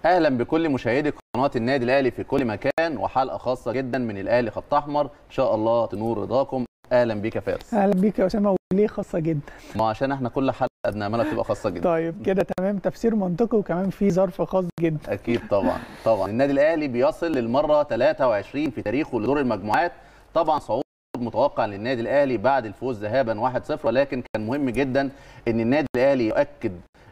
اهلا بكل مشاهدي قناه النادي الاهلي في كل مكان وحلقه خاصه جدا من الاهلي خط احمر ان شاء الله تنور رضاكم اهلا بيك يا فارس اهلا بيك يا اسامه وليه خاصه جدا ما عشان احنا كل حلقه بنعملها تبقى خاصه جدا طيب كده تمام تفسير منطقي وكمان في ظرف خاص جدا اكيد طبعا طبعا النادي الاهلي بيصل للمره 23 في تاريخه لدور المجموعات طبعا صعود متوقع للنادي الاهلي بعد الفوز ذهابا 1-0 ولكن كان مهم جدا ان النادي الاهلي يؤكد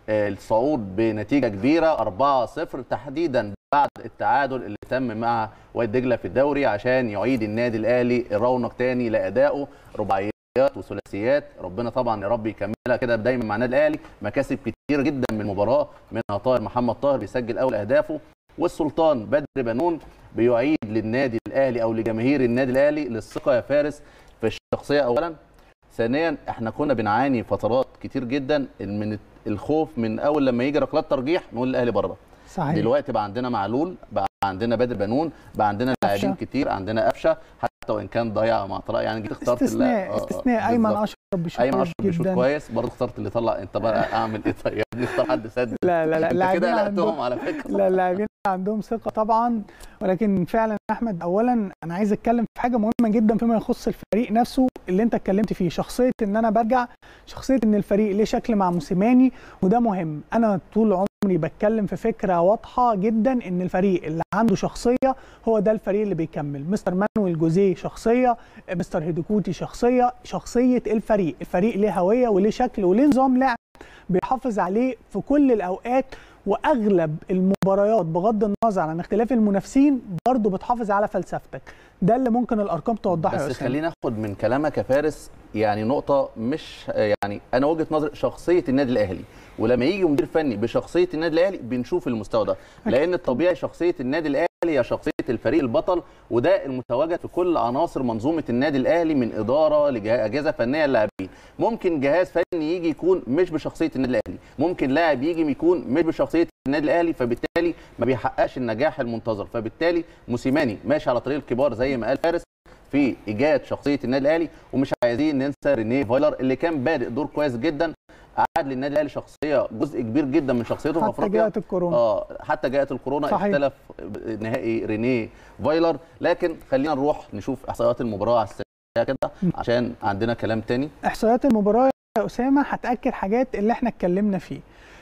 الصعود بنتيجه كبيره 4-0 تحديدا بعد التعادل اللي تم مع وادي دجله في الدوري عشان يعيد النادي الاهلي الرونق تاني لادائه رباعيات وثلاثيات ربنا طبعا يا رب يكملها كده دايما مع النادي الاهلي مكاسب كتير جدا من المباراه منها طاهر محمد طاهر بيسجل اول اهدافه والسلطان بدر بنون بيعيد للنادي الاهلي او لجماهير النادي الاهلي للثقه يا فارس في الشخصيه اولا ثانيا احنا كنا بنعاني فترات كتير جدا من الخوف من اول لما يجي ركلات ترجيح نقول الاهلي بره صحيح دلوقتي بقى عندنا معلول بقى عندنا بدر بنون بقى عندنا لاعبين كتير عندنا قفشه حتى وان كان ضيع مع طلع يعني جيت اخترت استثناء استثناء ايمن اشرف بيشوط ايمن اشرف بيشوط كويس برضه اخترت اللي طلع انت بقى اعمل ايه طيب نختار حد سد لا لا لا انت كده قلقتهم على فكره لا اللاعبين عندهم ثقه طبعا ولكن فعلا احمد اولا انا عايز اتكلم في حاجه مهمه جدا فيما يخص الفريق نفسه اللي انت اتكلمت فيه شخصيه ان انا برجع شخصيه ان الفريق ليه شكل مع موسيماني وده مهم انا طول عمري بتكلم في فكره واضحه جدا ان الفريق اللي عنده شخصيه هو ده الفريق اللي بيكمل مستر مانويل جوزيه شخصيه مستر هيدوكوتي شخصيه شخصيه الفريق الفريق ليه هويه وليه شكل وليه نظام لعب بيحافظ عليه في كل الاوقات واغلب المباريات بغض النظر عن اختلاف المنافسين برضه بتحافظ على فلسفتك ده اللي ممكن الارقام توضحها بس خلينا ناخد من كلامك يا فارس يعني نقطه مش يعني انا وجهه نظري شخصيه النادي الاهلي ولما يجي مدير فني بشخصيه النادي الاهلي بنشوف المستوى ده لان الطبيعي شخصيه النادي الاهلي هي شخصيه الفريق البطل وده المتواجد في كل عناصر منظومه النادي الاهلي من اداره لاجهزه فنيه للاعبين ممكن جهاز فني يجي يكون مش بشخصيه النادي الاهلي ممكن لاعب يجي يكون مش بشخصيه النادي الاهلي فبالتالي ما بيحققش النجاح المنتظر فبالتالي موسيماني ماشي على طريق الكبار زي ما قال فارس في ايجاد شخصيه النادي الاهلي ومش عايزين ننسى رينيه فايلر اللي كان بادئ دور كويس جدا قعد للنادي الاهلي شخصيه جزء كبير جدا من شخصيته في افريقيا حتى جاءت الكورونا اه حتى جاءت الكورونا صحيح. اختلف نهائي رينيه فايلر لكن خلينا نروح نشوف احصائيات المباراه على السريع كده عشان عندنا كلام تاني احصائيات المباراه يا اسامه هتاكد حاجات اللي احنا اتكلمنا فيه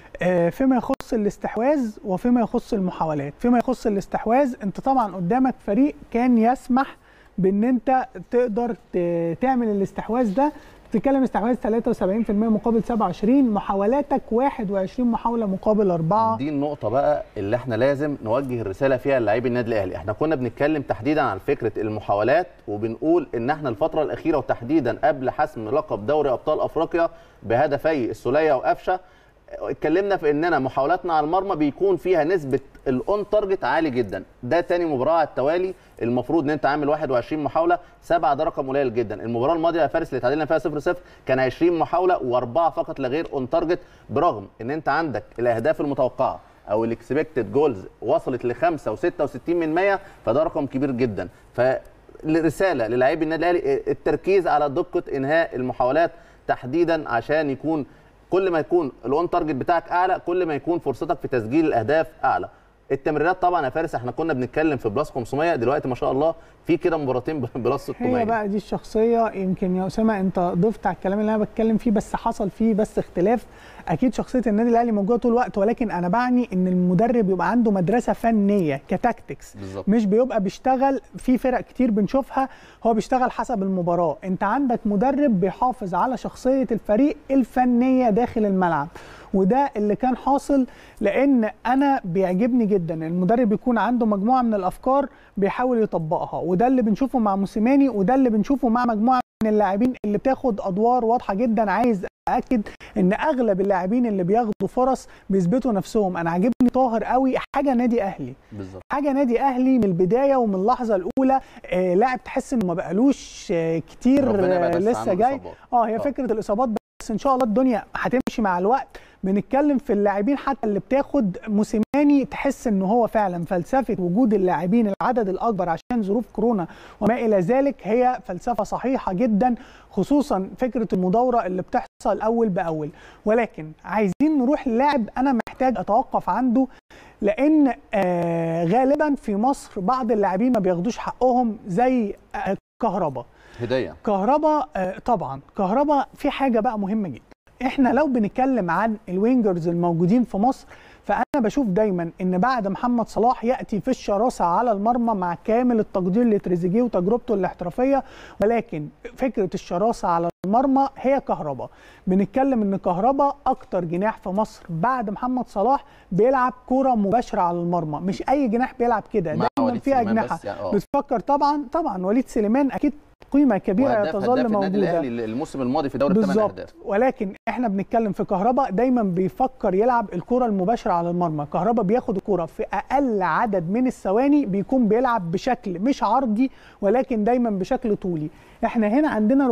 فيما يخص الاستحواذ وفيما يخص المحاولات فيما يخص الاستحواذ انت طبعا قدامك فريق كان يسمح بان انت تقدر تعمل الاستحواذ ده بتتكلم استحواذ 73% مقابل 27 محاولاتك 21 محاوله مقابل 4 دي النقطه بقى اللي احنا لازم نوجه الرساله فيها للاعبي النادي الاهلي احنا كنا بنتكلم تحديدا عن فكره المحاولات وبنقول ان احنا الفتره الاخيره وتحديدا قبل حسم لقب دوري ابطال افريقيا بهدفي السوليه وقفشه اتكلمنا في اننا محاولاتنا على المرمى بيكون فيها نسبه الاون تارجت عالي جدا ده تاني مباراه على التوالي المفروض ان انت عامل 21 محاوله سبعه ده رقم قليل جدا المباراه الماضيه يا فارس اللي تعادلنا فيها 0 0 كان 20 محاوله واربعه فقط لا غير اون تارجت برغم ان انت عندك الاهداف المتوقعه او الاكسبكتد جولز وصلت ل 5 و66 من 100 فده رقم كبير جدا فرساله للاعبي النادي الاهلي التركيز على دقه انهاء المحاولات تحديدا عشان يكون كل ما يكون الاون تارجت بتاعك اعلى كل ما يكون فرصتك في تسجيل الاهداف اعلى التمريرات طبعا يا فارس احنا كنا بنتكلم في بلس 500 دلوقتي ما شاء الله في كده مباراتين بلس 600 هي بقى دي الشخصيه يمكن يا اسامه انت ضفت على الكلام اللي انا بتكلم فيه بس حصل فيه بس اختلاف اكيد شخصيه النادي الاهلي موجوده طول الوقت ولكن انا بعني ان المدرب يبقى عنده مدرسه فنيه كتاكتكس بالظبط. مش بيبقى بيشتغل في فرق كتير بنشوفها هو بيشتغل حسب المباراه انت عندك مدرب بيحافظ على شخصيه الفريق الفنيه داخل الملعب وده اللي كان حاصل لان انا بيعجبني جدا المدرب يكون عنده مجموعه من الافكار بيحاول يطبقها وده اللي بنشوفه مع موسيماني وده اللي بنشوفه مع مجموعه من اللاعبين اللي بتاخد ادوار واضحه جدا عايز اكد ان اغلب اللاعبين اللي بياخدوا فرص بيثبتوا نفسهم انا عاجبني طاهر قوي حاجه نادي اهلي بالظبط حاجه نادي اهلي من البدايه ومن اللحظه الاولى آه لاعب تحس انه ما بقالوش آه كتير ربنا يبعد آه بس لسه عنه جاي الإصابات. اه هي آه. فكره الاصابات بس ان شاء الله الدنيا هتمشي مع الوقت بنتكلم في اللاعبين حتى اللي بتاخد موسيماني تحس ان هو فعلا فلسفه وجود اللاعبين العدد الاكبر عشان ظروف كورونا وما الى ذلك هي فلسفه صحيحه جدا خصوصا فكره المداوره اللي بتحصل اول باول ولكن عايزين نروح للاعب انا محتاج اتوقف عنده لان آه غالبا في مصر بعض اللاعبين ما بياخدوش حقهم زي آه كهربا هديه كهربا آه طبعا كهربا في حاجه بقى مهمه جدا احنا لو بنتكلم عن الوينجرز الموجودين في مصر فانا بشوف دايما ان بعد محمد صلاح ياتي في الشراسه على المرمى مع كامل التقدير لتريزيجيه وتجربته الاحترافيه ولكن فكره الشراسه على المرمى هي كهربا بنتكلم ان كهربا اكتر جناح في مصر بعد محمد صلاح بيلعب كره مباشره على المرمى مش اي جناح بيلعب كده مع دايما وليد في سليمان اجنحه بس يعني آه. بتفكر طبعا طبعا وليد سليمان اكيد قيمه كبيره وهداف- تظل هداف النادي موجوده الاهلي الموسم الماضي في دوري الثمان بالظبط اهداف ولكن احنا بنتكلم في كهربا دايما بيفكر يلعب الكره المباشره على المرمى كهربا بياخد الكره في اقل عدد من الثواني بيكون بيلعب بشكل مش عرضي ولكن دايما بشكل طولي احنا هنا عندنا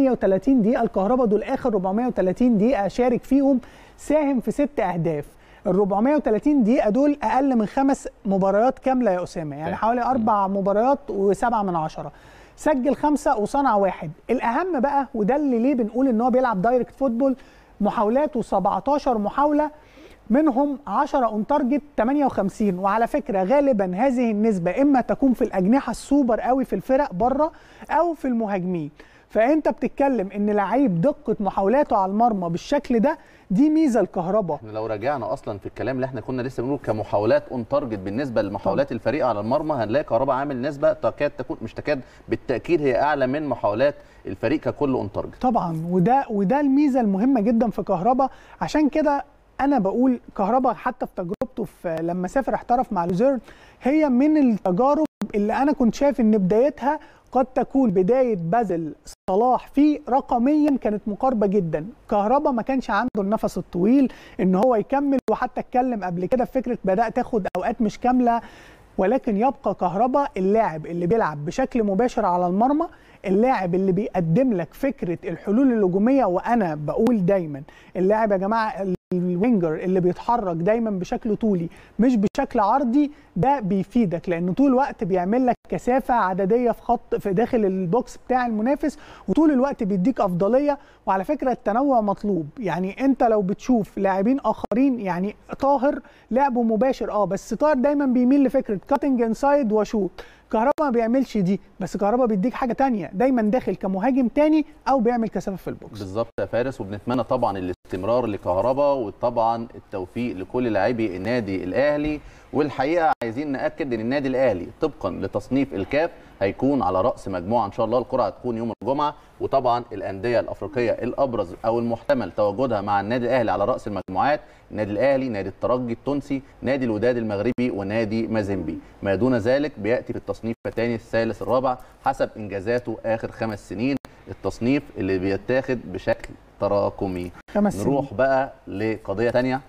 430 دقيقه الكهربا دول اخر 430 دقيقه شارك فيهم ساهم في ست اهداف ال 430 دقيقة دول أقل من خمس مباريات كاملة يا أسامة يعني فاهم. حوالي أربع مباريات وسبعة من عشرة سجل خمسة وصنع واحد الأهم بقى وده اللي ليه بنقول إن هو بيلعب دايركت فوتبول محاولاته 17 محاولة منهم 10 اون تارجت 58 وعلى فكره غالبا هذه النسبه اما تكون في الاجنحه السوبر قوي في الفرق بره او في المهاجمين فانت بتتكلم ان لعيب دقه محاولاته على المرمى بالشكل ده دي ميزه الكهرباء احنا لو رجعنا اصلا في الكلام اللي احنا كنا لسه بنقول كمحاولات اون تارجت بالنسبه لمحاولات الفريق على المرمى هنلاقي كهربا عامل نسبه تكاد تكون مش تكاد بالتاكيد هي اعلى من محاولات الفريق ككل اون تارجت طبعا وده وده الميزه المهمه جدا في كهربا عشان كده انا بقول كهربا حتى في تجربته في لما سافر احترف مع لوزيرن هي من التجارب اللي انا كنت شايف ان بدايتها قد تكون بدايه بازل صلاح في رقميا كانت مقاربه جدا كهربا ما كانش عنده النفس الطويل ان هو يكمل وحتى اتكلم قبل كده في فكره بدات اخد اوقات مش كامله ولكن يبقى كهربا اللاعب اللي بيلعب بشكل مباشر على المرمى اللاعب اللي بيقدم لك فكره الحلول الهجوميه وانا بقول دايما اللاعب يا جماعه الوينجر اللي بيتحرك دايما بشكل طولي مش بشكل عرضي ده بيفيدك لان طول الوقت بيعمل لك كثافه عدديه في خط في داخل البوكس بتاع المنافس وطول الوقت بيديك افضليه وعلى فكره التنوع مطلوب يعني انت لو بتشوف لاعبين اخرين يعني طاهر لعبه مباشر اه بس طاهر دايما بيميل لفكره كاتنج انسايد وشوت كهربا ما بيعملش دي بس كهربا بيديك حاجه تانية دايما داخل كمهاجم تاني او بيعمل كثافه في البوكس بالظبط يا فارس وبنتمنى طبعا الاستمرار لكهربا وطبعا التوفيق لكل لاعبي النادي الاهلي والحقيقه عايزين ناكد ان النادي الاهلي طبقا لتصنيف الكاف هيكون على راس مجموعه ان شاء الله القرعه هتكون يوم الجمعه وطبعا الانديه الافريقيه الابرز او المحتمل تواجدها مع النادي الاهلي على راس المجموعات النادي الاهلي نادي الترجي التونسي نادي الوداد المغربي ونادي مازيمبي ما دون ذلك بياتي في التصنيف الثاني الثالث الرابع حسب انجازاته اخر خمس سنين التصنيف اللي بيتاخد بشكل تراكمي خمس سنين. نروح بقى لقضيه تانية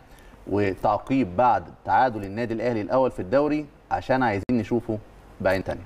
وتعقيب بعد تعادل النادي الاهلي الاول في الدوري عشان عايزين نشوفه بعين تانية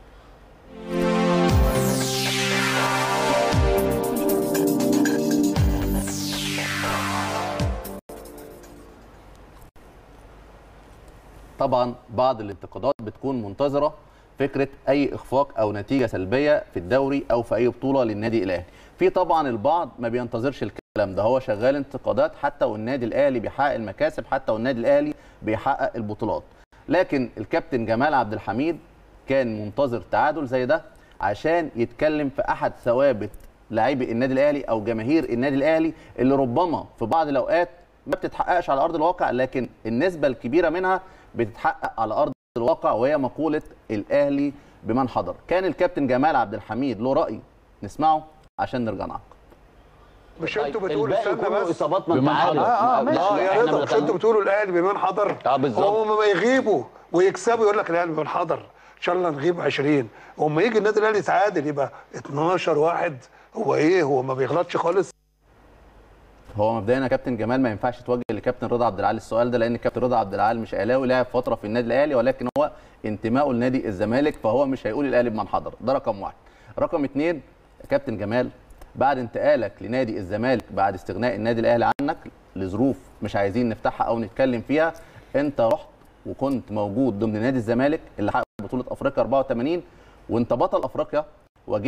طبعا بعض الانتقادات بتكون منتظره فكره اي اخفاق او نتيجه سلبيه في الدوري او في اي بطوله للنادي الاهلي في طبعا البعض ما بينتظرش الكلام ده هو شغال انتقادات حتى والنادي الاهلي بيحقق المكاسب حتى والنادي الاهلي بيحقق البطولات لكن الكابتن جمال عبد الحميد كان منتظر تعادل زي ده عشان يتكلم في احد ثوابت لاعبي النادي الاهلي او جماهير النادي الاهلي اللي ربما في بعض الاوقات ما بتتحققش على ارض الواقع لكن النسبه الكبيره منها بتتحقق على ارض الواقع وهي مقوله الاهلي بمن حضر كان الكابتن جمال عبد الحميد له راي نسمعه عشان نرجع نعقب مش انتوا طيب، بتقولوا الباقي استنى كله بس اصابات من بمن تعادل حضر. اه اه ماشي، اه يا احنا رضا مش بنتكلم- انتوا بتقولوا الاهلي بمن حضر اه بالظبط. هم ما يغيبوا ويكسبوا يقول لك الاهلي بمن حضر ان شاء الله نغيب 20 وما يجي النادي الاهلي يتعادل يبقى 12 واحد هو ايه هو ما بيغلطش خالص هو مبدئيا يا كابتن جمال ما ينفعش توجه لكابتن رضا عبد العال السؤال ده لان كابتن رضا عبد العال مش اهلاوي لعب فتره في النادي الاهلي ولكن هو انتمائه لنادي الزمالك فهو مش هيقول الاهلي بمن حضر ده رقم واحد رقم اثنين يا كابتن جمال بعد انتقالك لنادي الزمالك بعد استغناء النادي الاهلي عنك لظروف مش عايزين نفتحها او نتكلم فيها انت رحت وكنت موجود ضمن نادي الزمالك اللي حقق بطوله افريقيا 84 وانت بطل افريقيا واجهت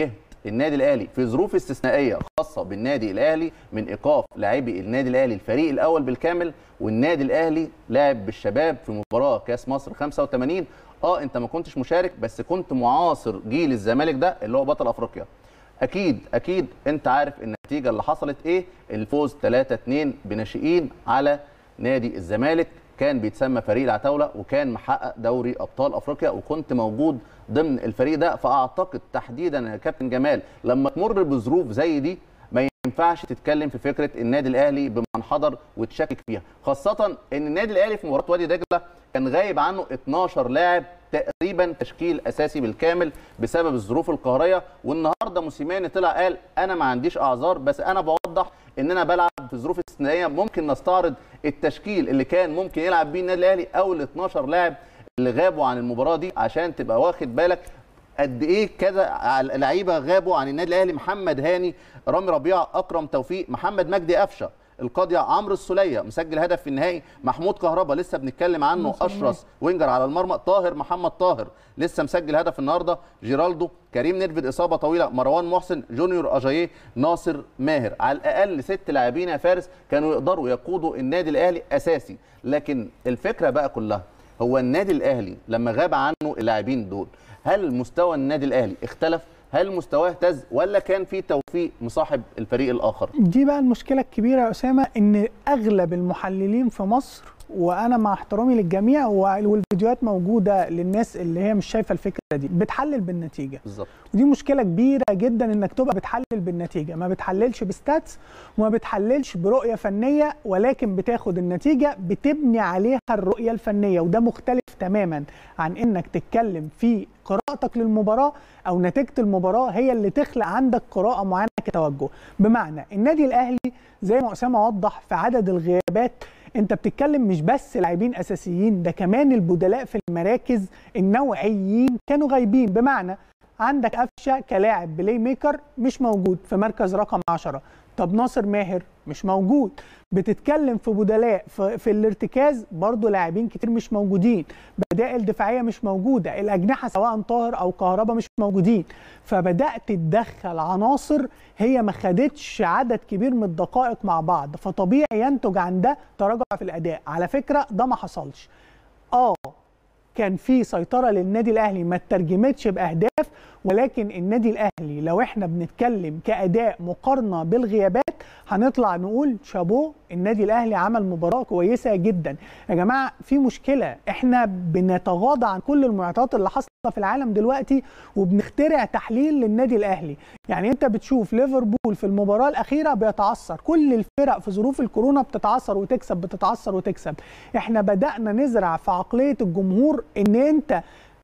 النادي الاهلي في ظروف استثنائيه خاصه بالنادي الاهلي من ايقاف لاعبي النادي الاهلي الفريق الاول بالكامل والنادي الاهلي لعب بالشباب في مباراه كاس مصر 85 اه انت ما كنتش مشارك بس كنت معاصر جيل الزمالك ده اللي هو بطل افريقيا اكيد اكيد انت عارف النتيجه اللي حصلت ايه الفوز 3 2 بناشئين على نادي الزمالك كان بيتسمى فريق العتاوله وكان محقق دوري ابطال افريقيا وكنت موجود ضمن الفريق ده فاعتقد تحديدا يا كابتن جمال لما تمر بظروف زي دي ما ينفعش تتكلم في فكره النادي الاهلي بمنحدر وتشكك فيها خاصه ان النادي الاهلي في مباراه وادي دجله كان غايب عنه 12 لاعب تقريبا تشكيل اساسي بالكامل بسبب الظروف القهريه والنهارده موسيماني طلع قال انا ما عنديش اعذار بس انا بوضح ان انا بلعب في ظروف استثنائيه ممكن نستعرض التشكيل اللي كان ممكن يلعب بيه النادي الاهلي او ال 12 لاعب اللي غابوا عن المباراه دي عشان تبقى واخد بالك قد ايه كذا لعيبه غابوا عن النادي الاهلي محمد هاني رامي ربيعه اكرم توفيق محمد مجدي قفشه القاضيه عمرو السوليه مسجل هدف في النهائي محمود كهربا لسه بنتكلم عنه اشرس وينجر على المرمى طاهر محمد طاهر لسه مسجل هدف النهارده جيرالدو كريم نيرفيد اصابه طويله مروان محسن جونيور اجاييه ناصر ماهر على الاقل ست لاعبين يا فارس كانوا يقدروا يقودوا النادي الاهلي اساسي لكن الفكره بقى كلها هو النادي الاهلي لما غاب عنه اللاعبين دول هل مستوى النادي الاهلي اختلف هل مستواه اهتز ولا كان في توفيق مصاحب الفريق الاخر دي بقى المشكله الكبيره يا اسامه ان اغلب المحللين في مصر وانا مع احترامي للجميع والفيديوهات موجوده للناس اللي هي مش شايفه الفكره دي بتحلل بالنتيجه بالظبط ودي مشكله كبيره جدا انك تبقى بتحلل بالنتيجه ما بتحللش بستاتس وما بتحللش برؤيه فنيه ولكن بتاخد النتيجه بتبني عليها الرؤيه الفنيه وده مختلف تماما عن انك تتكلم في قراءتك للمباراه او نتيجه المباراه هي اللي تخلق عندك قراءه معينه كتوجه بمعنى النادي الاهلي زي ما اسامه وضح في عدد الغيابات انت بتتكلم مش بس لاعبين اساسيين ده كمان البدلاء في المراكز النوعيين كانوا غايبين بمعنى عندك قفشه كلاعب بلاي ميكر مش موجود في مركز رقم 10 طب ناصر ماهر مش موجود بتتكلم في بدلاء في, في الارتكاز برضو لاعبين كتير مش موجودين بدائل دفاعيه مش موجوده الاجنحه سواء طاهر او كهربا مش موجودين فبدات تدخل عناصر هي ما خدتش عدد كبير من الدقائق مع بعض فطبيعي ينتج عن ده تراجع في الاداء على فكره ده ما حصلش اه كان في سيطره للنادي الاهلي ما اترجمتش باهداف ولكن النادي الاهلي لو احنا بنتكلم كاداء مقارنه بالغيابات هنطلع نقول شابو النادي الاهلي عمل مباراه كويسه جدا يا جماعه في مشكله احنا بنتغاضى عن كل المعطيات اللي حاصله في العالم دلوقتي وبنخترع تحليل للنادي الاهلي يعني انت بتشوف ليفربول في المباراه الاخيره بيتعثر كل الفرق في ظروف الكورونا بتتعثر وتكسب بتتعثر وتكسب احنا بدانا نزرع في عقليه الجمهور ان انت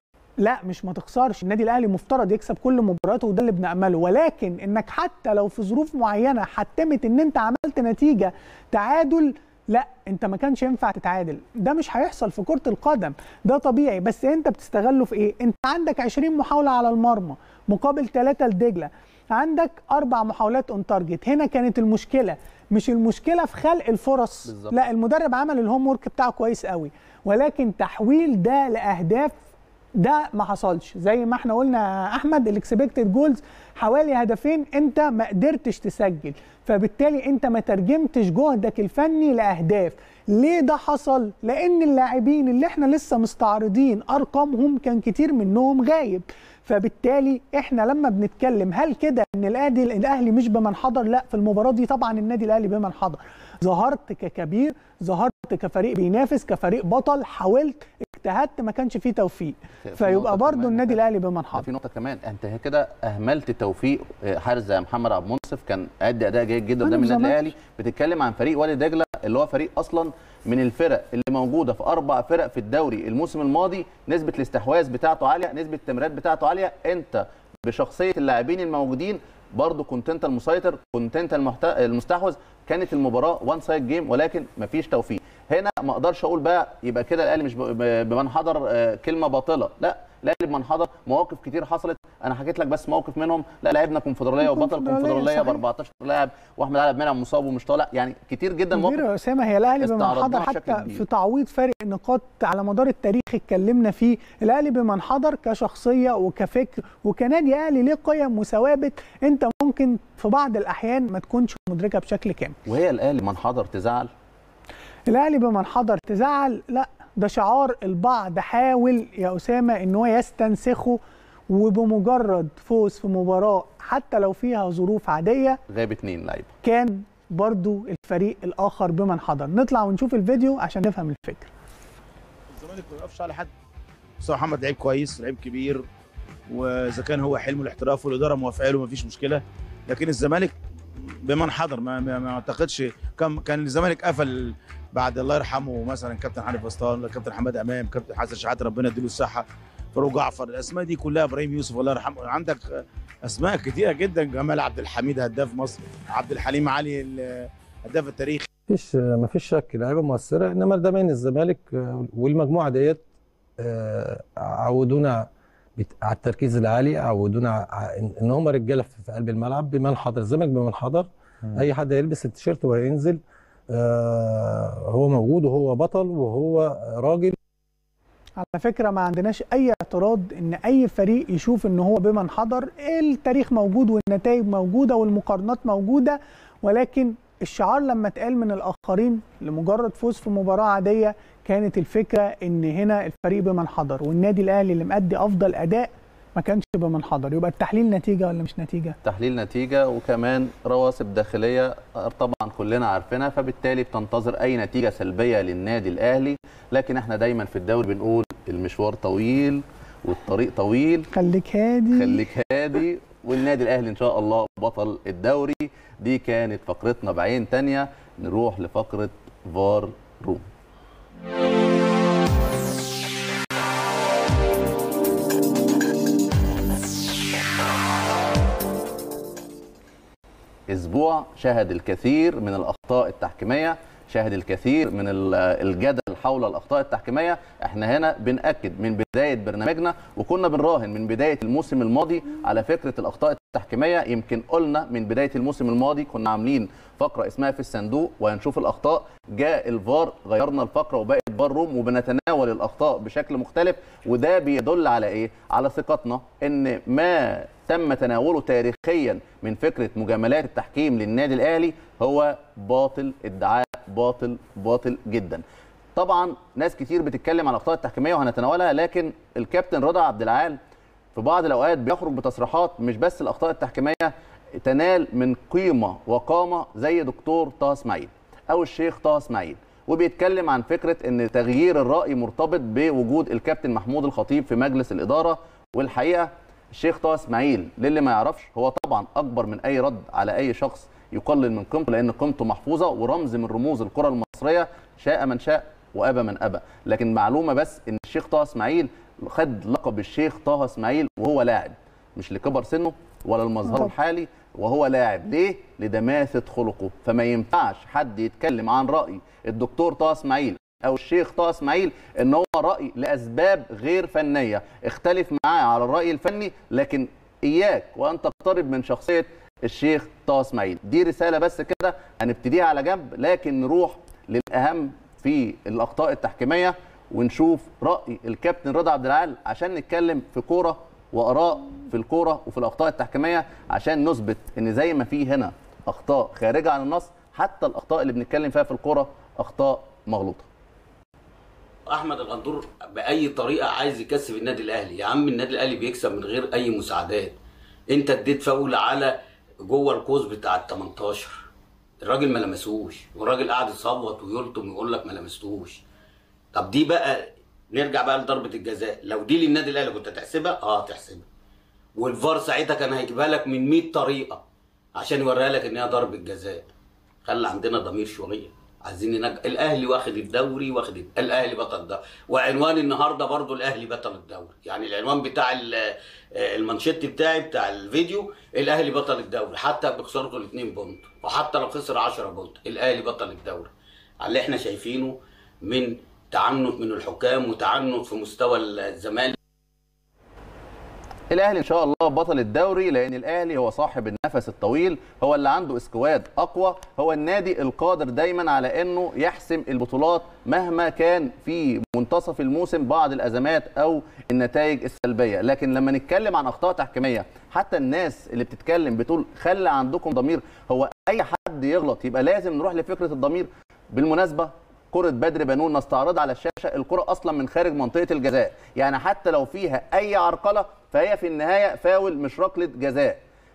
لا مش ما تخسرش النادي الاهلي مفترض يكسب كل مباراته وده اللي بنامله ولكن انك حتى لو في ظروف معينه حتمت ان انت عملت نتيجه تعادل لا انت ما كانش ينفع تتعادل ده مش هيحصل في كره القدم ده طبيعي بس انت بتستغله في ايه انت عندك 20 محاوله على المرمى مقابل 3 لدجله عندك اربع محاولات اون تارجت هنا كانت المشكله مش المشكله في خلق الفرص بالظبط. لا المدرب عمل الهوم ورك بتاعه كويس قوي ولكن تحويل ده لاهداف ده ما حصلش زي ما احنا قلنا يا احمد الاكسبكتد جولز حوالي هدفين انت ما قدرتش تسجل فبالتالي انت ما ترجمتش جهدك الفني لاهداف ليه ده حصل لان اللاعبين اللي احنا لسه مستعرضين ارقامهم كان كتير منهم غايب فبالتالي احنا لما بنتكلم هل كده ان الاهلي الاهلي مش بمنحدر لا في المباراه دي طبعا النادي الاهلي بمنحدر ظهرت ككبير ظهرت كفريق بينافس كفريق بطل حاولت اجتهدت ما كانش فيه توفيق في فيبقى نقطة برضو كمان النادي يا الاهلي ده بمنحدر في نقطه كمان انت كده اهملت توفيق حارس زي محمد عبد المنصف كان ادى اداء جيد جدا أنا قدام النادي زمان- الاهلي بتتكلم عن فريق وادي دجله اللي هو فريق اصلا من الفرق اللي موجوده في اربع فرق في الدوري الموسم الماضي نسبه الاستحواذ بتاعته عاليه نسبه التمريرات بتاعته عاليه انت بشخصيه اللاعبين الموجودين برضه كنت انت المسيطر كنت انت المحت... المستحوذ كانت المباراه وان سايد جيم ولكن مفيش توفيق هنا ما اقدرش اقول بقى يبقى كده الاهلي مش ب- ب- بمنحدر آه، كلمه باطله لا الاهلي بمنحدر مواقف كتير حصلت انا حكيت لك بس موقف منهم لا لعبنا كونفدراليه وبطل الكونفدرالية، كونفدراليه ب صحيح. 14 لاعب واحمد علي منعم مصاب ومش طالع يعني كتير جدا غير موقف يا اسامه هي الاهلي بمن استعرضناها حضر بشكل حتى كبير. في تعويض فارق النقاط على مدار التاريخ اتكلمنا فيه الاهلي بمن حضر كشخصيه وكفكر وكنادي اهلي ليه قيم وثوابت انت ممكن في بعض الاحيان ما تكونش مدركها بشكل كامل وهي الاهلي من حضر تزعل الاهلي بمن حضر تزعل لا ده شعار البعض حاول يا اسامه ان هو يستنسخه وبمجرد فوز في مباراه حتى لو فيها ظروف عاديه غاب اتنين لعيبه كان برضو الفريق الاخر بمن حضر نطلع ونشوف الفيديو عشان نفهم الفكره الزمالك ما يقفش على حد مصطفى محمد لعيب كويس لعيب كبير واذا كان هو حلمه الاحتراف والاداره موافقه له مفيش مشكله لكن الزمالك بمن حضر ما, ما, ما اعتقدش كان كان الزمالك قفل بعد الله يرحمه مثلا كابتن حنيف اسطان كابتن حماد امام كابتن حسن شحاته ربنا يديله الصحه فاروق جعفر الاسماء دي كلها ابراهيم يوسف الله يرحمه عندك اسماء كتيره جدا جمال عبد الحميد هداف مصر عبد الحليم علي ال- هداف التاريخ مفيش مفيش شك لعيبه مؤثره انما ده بين الزمالك آه، والمجموعه ديت آه، عودونا بت- على التركيز العالي عودونا ع- إن- ان هم رجاله في في قلب الملعب بمن حضر الزمالك بمن حضر اي حد هيلبس التيشيرت وهينزل آه، هو موجود وهو بطل وهو راجل على فكره ما عندناش اي اعتراض ان اي فريق يشوف ان هو بمن حضر التاريخ موجود والنتائج موجوده والمقارنات موجوده ولكن الشعار لما اتقال من الاخرين لمجرد فوز في مباراه عاديه كانت الفكره ان هنا الفريق بمن حضر والنادي الاهلي اللي مأدي افضل اداء ما كانش بمن حضر يبقى التحليل نتيجه ولا مش نتيجه تحليل نتيجه وكمان رواسب داخليه طبعا كلنا عارفينها فبالتالي بتنتظر اي نتيجه سلبيه للنادي الاهلي لكن احنا دايما في الدوري بنقول المشوار طويل والطريق طويل خليك هادي خليك هادي والنادي الاهلي ان شاء الله بطل الدوري دي كانت فقرتنا بعين تانية نروح لفقره فار روم اسبوع شهد الكثير من الاخطاء التحكيميه شهد الكثير من ال- الجدل حول الاخطاء التحكيميه احنا هنا بناكد من بدايه برنامجنا وكنا بنراهن من بدايه الموسم الماضي على فكره الاخطاء التحكيميه يمكن قلنا من بدايه الموسم الماضي كنا عاملين فقره اسمها في الصندوق وهنشوف الاخطاء جاء الفار غيرنا الفقره وبقت فار روم وبنتناول الاخطاء بشكل مختلف وده بيدل على ايه على ثقتنا ان ما تم تناوله تاريخيا من فكره مجاملات التحكيم للنادي الاهلي هو باطل ادعاء باطل باطل جدا طبعا ناس كتير بتتكلم عن الاخطاء التحكيميه وهنتناولها لكن الكابتن رضا عبد العال في بعض الاوقات بيخرج بتصريحات مش بس الاخطاء التحكيميه تنال من قيمه وقامه زي دكتور طه اسماعيل او الشيخ طه اسماعيل وبيتكلم عن فكره ان تغيير الراي مرتبط بوجود الكابتن محمود الخطيب في مجلس الاداره والحقيقه الشيخ طه اسماعيل للي ما يعرفش هو طبعا اكبر من اي رد على اي شخص يقلل من قيمته لان قيمته محفوظه ورمز من رموز الكره المصريه شاء من شاء وابى من ابى لكن معلومه بس ان الشيخ طه اسماعيل خد لقب الشيخ طه اسماعيل وهو لاعب مش لكبر سنه ولا لمظهره طبعا. الحالي وهو لاعب ليه لدماثه خلقه فما ينفعش حد يتكلم عن راي الدكتور طه اسماعيل او الشيخ طه اسماعيل ان هو راي لاسباب غير فنيه اختلف معاه على الراي الفني لكن اياك وان تقترب من شخصيه الشيخ طه اسماعيل دي رساله بس كده هنبتديها على جنب لكن نروح للاهم في الاخطاء التحكيميه ونشوف راي الكابتن رضا عبد العال عشان نتكلم في كوره واراء في الكوره وفي الاخطاء التحكيميه عشان نثبت ان زي ما في هنا اخطاء خارجه عن النص حتى الاخطاء اللي بنتكلم فيها في الكوره اخطاء مغلوطه احمد الغندور باي طريقه عايز يكسب النادي الاهلي يا عم النادي الاهلي بيكسب من غير اي مساعدات انت اديت فاول على جوه القوس بتاع ال 18 الراجل ما لمسوش والراجل قاعد يصوت ويلطم ويقول لك ما لمستوش طب دي بقى نرجع بقى لضربه الجزاء لو دي للنادي الاهلي كنت هتحسبها اه هتحسبها والفار ساعتها كان هيجيبها لك من 100 طريقه عشان يوريها لك ان هي ضربه جزاء خلي عندنا ضمير شويه عايزين ننج... الاهلي واخد الدوري واخد الد- الاهلي بطل الدوري وعنوان النهارده برضو الاهلي بطل الدوري يعني العنوان بتاع ال- آه، المانشيت بتاعي بتاع الفيديو الاهلي بطل الدوري حتى بخسارته الاثنين بونت وحتى لو خسر 10 بونت الاهلي بطل الدوري على اللي احنا شايفينه من تعنت من الحكام وتعنت في مستوى الزمالك الاهلي ان شاء الله بطل الدوري لان الاهلي هو صاحب النفس الطويل هو اللي عنده اسكواد اقوى هو النادي القادر دايما على انه يحسم البطولات مهما كان في منتصف الموسم بعض الازمات او النتائج السلبيه لكن لما نتكلم عن اخطاء تحكيميه حتى الناس اللي بتتكلم بتقول خلي عندكم ضمير هو اي حد يغلط يبقى لازم نروح لفكره الضمير بالمناسبه كرة بدر بنون نستعرضها على الشاشة الكرة أصلا من خارج منطقة الجزاء يعني حتى لو فيها أي عرقلة فهي في النهاية فاول مش ركلة جزاء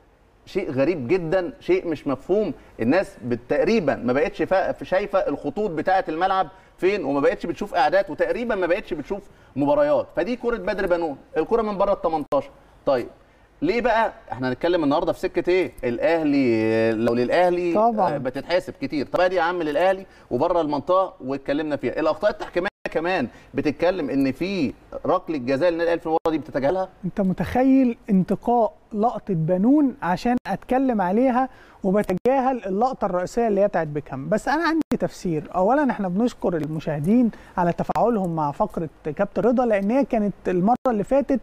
شيء غريب جدا شيء مش مفهوم الناس بت- تقريبا ما بقتش فا- شايفه الخطوط بتاعه الملعب فين وما بقتش بتشوف اعداد وتقريبا ما بقتش بتشوف مباريات فدي كره بدر بنون الكره من بره ال 18 طيب ليه بقى احنا هنتكلم النهارده في سكه ايه الاهلي لو للاهلي طبعاً. آه، بتتحاسب كتير طب ادي يا عم للاهلي وبره المنطقه واتكلمنا فيها الاخطاء التحكيميه كمان بتتكلم ان في ركله جزاء للنادي الاهلي في المباراه دي بتتجاهلها انت متخيل انتقاء لقطه بنون عشان اتكلم عليها وبتجاهل اللقطه الرئيسيه اللي هي بتاعت بيكهام بس انا عندي تفسير اولا احنا بنشكر المشاهدين على تفاعلهم مع فقره كابتن رضا لان هي كانت المره اللي فاتت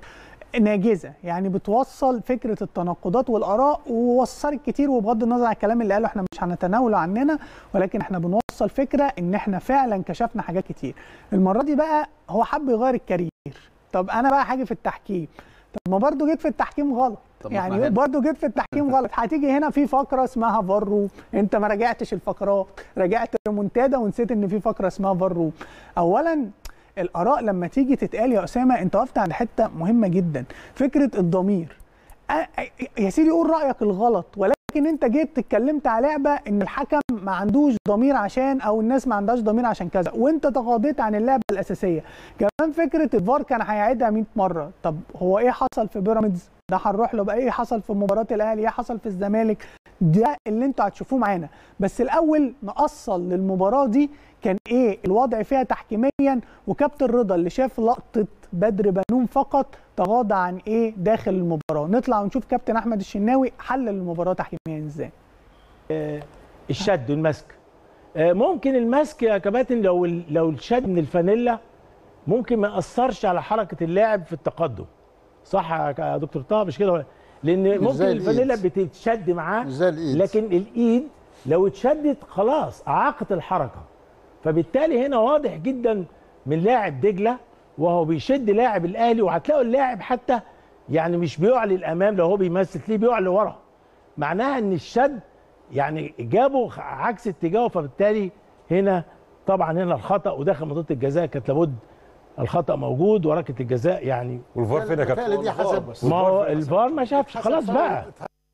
ناجزه يعني بتوصل فكره التناقضات والاراء ووصلت كتير وبغض النظر عن الكلام اللي قاله احنا مش هنتناوله عننا ولكن احنا بنوصل فكره ان احنا فعلا كشفنا حاجات كتير المره دي بقى هو حب يغير الكارير طب انا بقى حاجه في التحكيم طب ما برضه جيت في التحكيم غلط طب ما احنا يعني هنا. برضه جيت في التحكيم غلط هتيجي هنا في فقره اسمها فار روم انت ما راجعتش الفقرات راجعت ريمونتادا ونسيت ان في فقره اسمها فار روم اولا الاراء لما تيجي تتقال يا اسامه انت وقفت عند حته مهمه جدا فكره الضمير أ- أ- يا سيدي قول رايك الغلط ولكن انت جيت اتكلمت على لعبه ان الحكم ما عندوش ضمير عشان او الناس ما عندهاش ضمير عشان كذا وانت تغاضيت عن اللعبه الاساسيه كمان فكره الفار كان هيعيدها 100 مره طب هو ايه حصل في بيراميدز ده هنروح له بقى ايه حصل في مباراه الاهلي ايه حصل في الزمالك ده اللي انتوا هتشوفوه معانا بس الاول نأصل للمباراه دي كان ايه الوضع فيها تحكيميا وكابتن رضا اللي شاف لقطه بدر بنون فقط تغاضى عن ايه داخل المباراه نطلع ونشوف كابتن احمد الشناوي حلل المباراه تحكيميا ازاي الشد والمسك آه، ممكن المسك يا كباتن لو ال- لو الشد من الفانيلا ممكن ما ياثرش على حركه اللاعب في التقدم صح يا ك- يا دكتور طه مش كده ولا- لان ممكن زي الفانيلا الإيد. بتتشد معاه مش زي الإيد. لكن الايد لو اتشدت خلاص اعاقت الحركه فبالتالي هنا واضح جدا من لاعب دجله وهو بيشد لاعب الاهلي وهتلاقوا اللاعب حتى يعني مش بيعلي الامام لو هو بيمثل تلاقيه بيعلي ورا معناها ان الشد يعني جابه عكس اتجاهه فبالتالي هنا طبعا هنا الخطا وداخل منطقه الجزاء كانت لابد الخطا موجود وركله الجزاء يعني والفار فين يا بالتالي كابتن؟ دي حسب ما هو الفار ما شافش خلاص بقى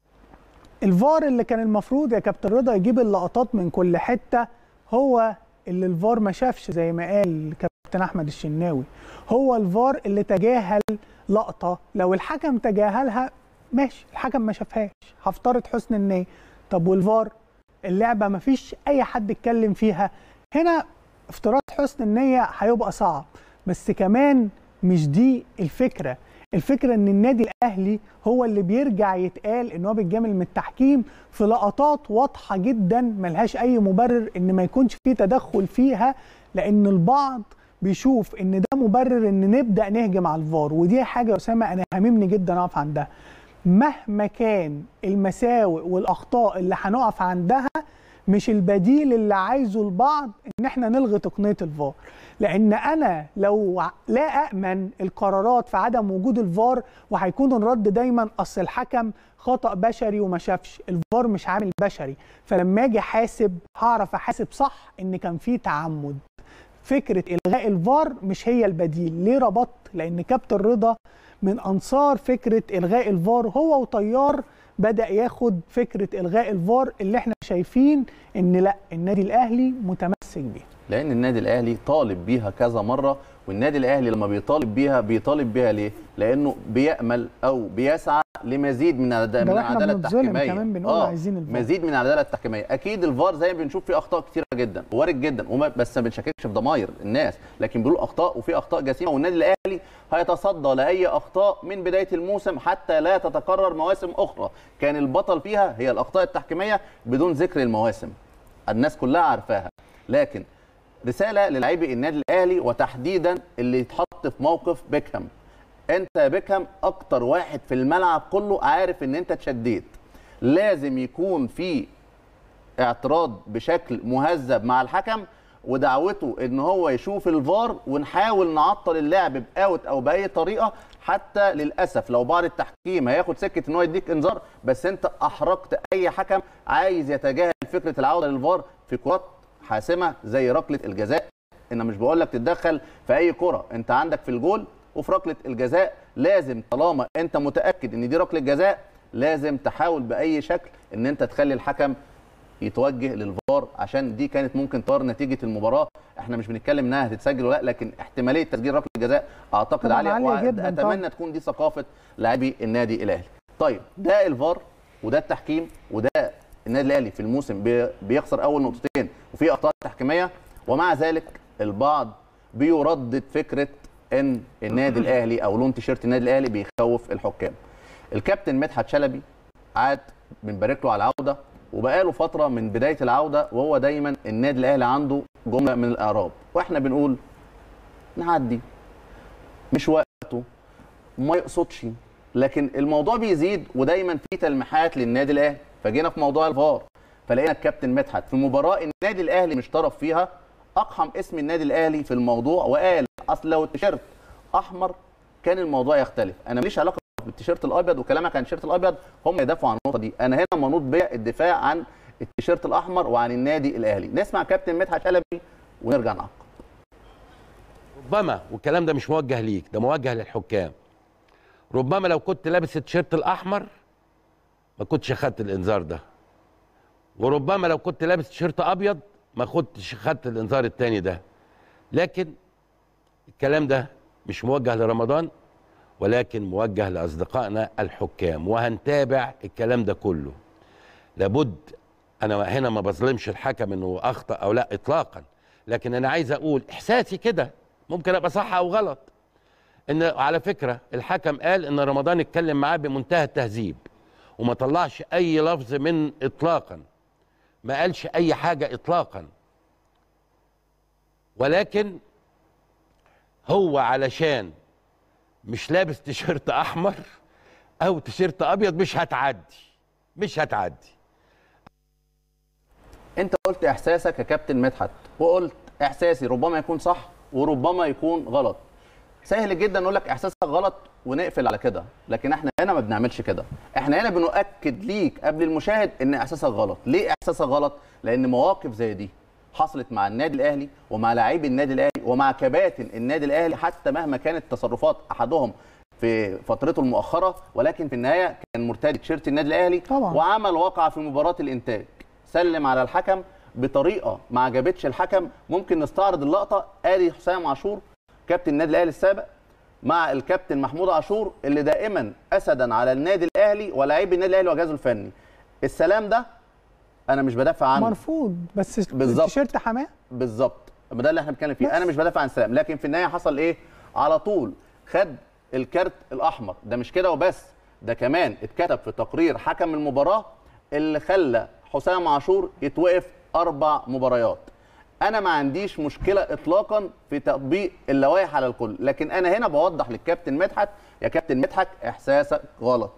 الفار اللي كان المفروض يا كابتن رضا يجيب اللقطات من كل حته هو اللي الفار ما شافش زي ما قال كابتن احمد الشناوي هو الفار اللي تجاهل لقطه لو الحكم تجاهلها ماشي الحكم ما شافهاش هفترض حسن النيه طب والفار اللعبه ما فيش اي حد اتكلم فيها هنا افتراض حسن النيه هيبقى صعب بس كمان مش دي الفكره الفكره ان النادي الاهلي هو اللي بيرجع يتقال ان هو بيتجامل من التحكيم في لقطات واضحه جدا ملهاش اي مبرر ان ما يكونش فيه تدخل فيها لان البعض بيشوف ان ده مبرر ان نبدا نهجم على الفار ودي حاجه يا اسامه انا هاممني جدا اقف عندها مهما كان المساوئ والاخطاء اللي هنقف عندها مش البديل اللي عايزه البعض ان احنا نلغي تقنيه الفار لان انا لو لا امن القرارات في عدم وجود الفار وهيكون الرد دايما اصل الحكم خطا بشري وما شافش الفار مش عامل بشري فلما اجي احاسب هعرف احاسب صح ان كان في تعمد فكره الغاء الفار مش هي البديل ليه ربطت لان كابتن رضا من انصار فكره الغاء الفار هو وطيار بدا ياخد فكره الغاء الفار اللي احنا شايفين ان لا النادي الاهلي متمسك بيها لان النادي الاهلي طالب بيها كذا مره والنادي الاهلي لما بيطالب بيها بيطالب بيها ليه لانه بيامل او بيسعى لمزيد من العد- من واحنا العداله بنتظلم التحكيميه كمان بنقول عايزين الفار. مزيد من العداله التحكيميه اكيد الفار زي ما بنشوف فيه اخطاء كتيره جدا وارد جدا وما بس ما بنشككش في ضماير الناس لكن بيقولوا اخطاء وفي اخطاء جسيمه والنادي الاهلي هيتصدى لاي اخطاء من بدايه الموسم حتى لا تتكرر مواسم اخرى كان البطل فيها هي الاخطاء التحكيميه بدون ذكر المواسم الناس كلها عارفاها لكن رساله للاعبي النادي الاهلي وتحديدا اللي يتحط في موقف بيكهام انت يا بيكهام اكتر واحد في الملعب كله عارف ان انت اتشديت لازم يكون في اعتراض بشكل مهذب مع الحكم ودعوته ان هو يشوف الفار ونحاول نعطل اللعب باوت او باي طريقه حتى للاسف لو بعض التحكيم هياخد سكه ان هو يديك انذار بس انت احرجت اي حكم عايز يتجاهل فكره العوده للفار في كرات حاسمه زي ركله الجزاء انا مش بقول لك تتدخل في اي كره انت عندك في الجول وفي ركله الجزاء لازم طالما انت متاكد ان دي ركله جزاء لازم تحاول باي شكل ان انت تخلي الحكم يتوجه للفار عشان دي كانت ممكن تغير نتيجه المباراه احنا مش بنتكلم انها هتتسجل ولا لا لكن احتماليه تسجيل ركله الجزاء اعتقد طبعاً عاليه عالية جداً واتمنى طبعاً. تكون دي ثقافه لاعبي النادي الاهلي طيب ده الفار وده التحكيم وده النادي الاهلي في الموسم بي- بيخسر اول نقطتين وفي اخطاء تحكيميه ومع ذلك البعض بيردد فكره ان النادي الاهلي او لون تيشيرت النادي الاهلي بيخوف الحكام الكابتن مدحت شلبي عاد بنبارك له على العوده وبقاله فتره من بدايه العوده وهو دايما النادي الاهلي عنده جمله من الاعراب واحنا بنقول نعدي مش وقته ما يقصدش لكن الموضوع بيزيد ودايما في تلميحات للنادي الاهلي فجينا في موضوع الفار فلقينا الكابتن مدحت في مباراه النادي الاهلي مش طرف فيها اقحم اسم النادي الاهلي في الموضوع وقال اصل لو التيشيرت احمر كان الموضوع يختلف انا ماليش علاقه بالتيشيرت الابيض وكلامك عن التيشيرت الابيض هم يدافعوا عن النقطه دي انا هنا منوط بيا الدفاع عن التيشيرت الاحمر وعن النادي الاهلي نسمع كابتن مدحت شلبي ونرجع نعقب ربما والكلام ده مش موجه ليك ده موجه للحكام ربما لو كنت لابس التيشيرت الاحمر ما كنتش خدت الانذار ده وربما لو كنت لابس تيشيرت ابيض ما كنتش خدت الانذار التاني ده لكن الكلام ده مش موجه لرمضان ولكن موجه لاصدقائنا الحكام وهنتابع الكلام ده كله لابد انا هنا ما بظلمش الحكم انه اخطا او لا اطلاقا لكن انا عايز اقول احساسي كده ممكن ابقى صح او غلط ان على فكره الحكم قال ان رمضان اتكلم معاه بمنتهى التهذيب وما طلعش اي لفظ من اطلاقا ما قالش اي حاجه اطلاقا ولكن هو علشان مش لابس تيشيرت احمر او تيشيرت ابيض مش هتعدي مش هتعدي انت قلت احساسك يا كابتن مدحت وقلت احساسي ربما يكون صح وربما يكون غلط سهل جدا نقول لك احساسك غلط ونقفل على كده لكن احنا هنا ما بنعملش كده احنا هنا بنؤكد ليك قبل المشاهد ان احساسك غلط ليه احساسك غلط لان مواقف زي دي حصلت مع النادي الاهلي ومع لاعبي النادي الاهلي ومع كباتن النادي الاهلي حتى مهما كانت تصرفات احدهم في فترته المؤخره ولكن في النهايه كان مرتدي تيشيرت النادي الاهلي طبعاً. وعمل واقعه في مباراه الانتاج سلم على الحكم بطريقه ما عجبتش الحكم ممكن نستعرض اللقطه ادي حسام عاشور كابتن النادي الاهلي السابق مع الكابتن محمود عاشور اللي دائما اسدا على النادي الاهلي ولاعيبي النادي الاهلي وجهازه الفني السلام ده انا مش بدافع عنه مرفوض بس بالظبط. التيشيرت حماه بالظبط ما ده اللي احنا بنتكلم فيه بس. انا مش بدافع عن السلام لكن في النهايه حصل ايه على طول خد الكارت الاحمر ده مش كده وبس ده كمان اتكتب في تقرير حكم المباراه اللي خلى حسام عاشور يتوقف اربع مباريات انا ما عنديش مشكله اطلاقا في تطبيق اللوائح على الكل لكن انا هنا بوضح للكابتن مدحت يا كابتن مدحت احساسك غلط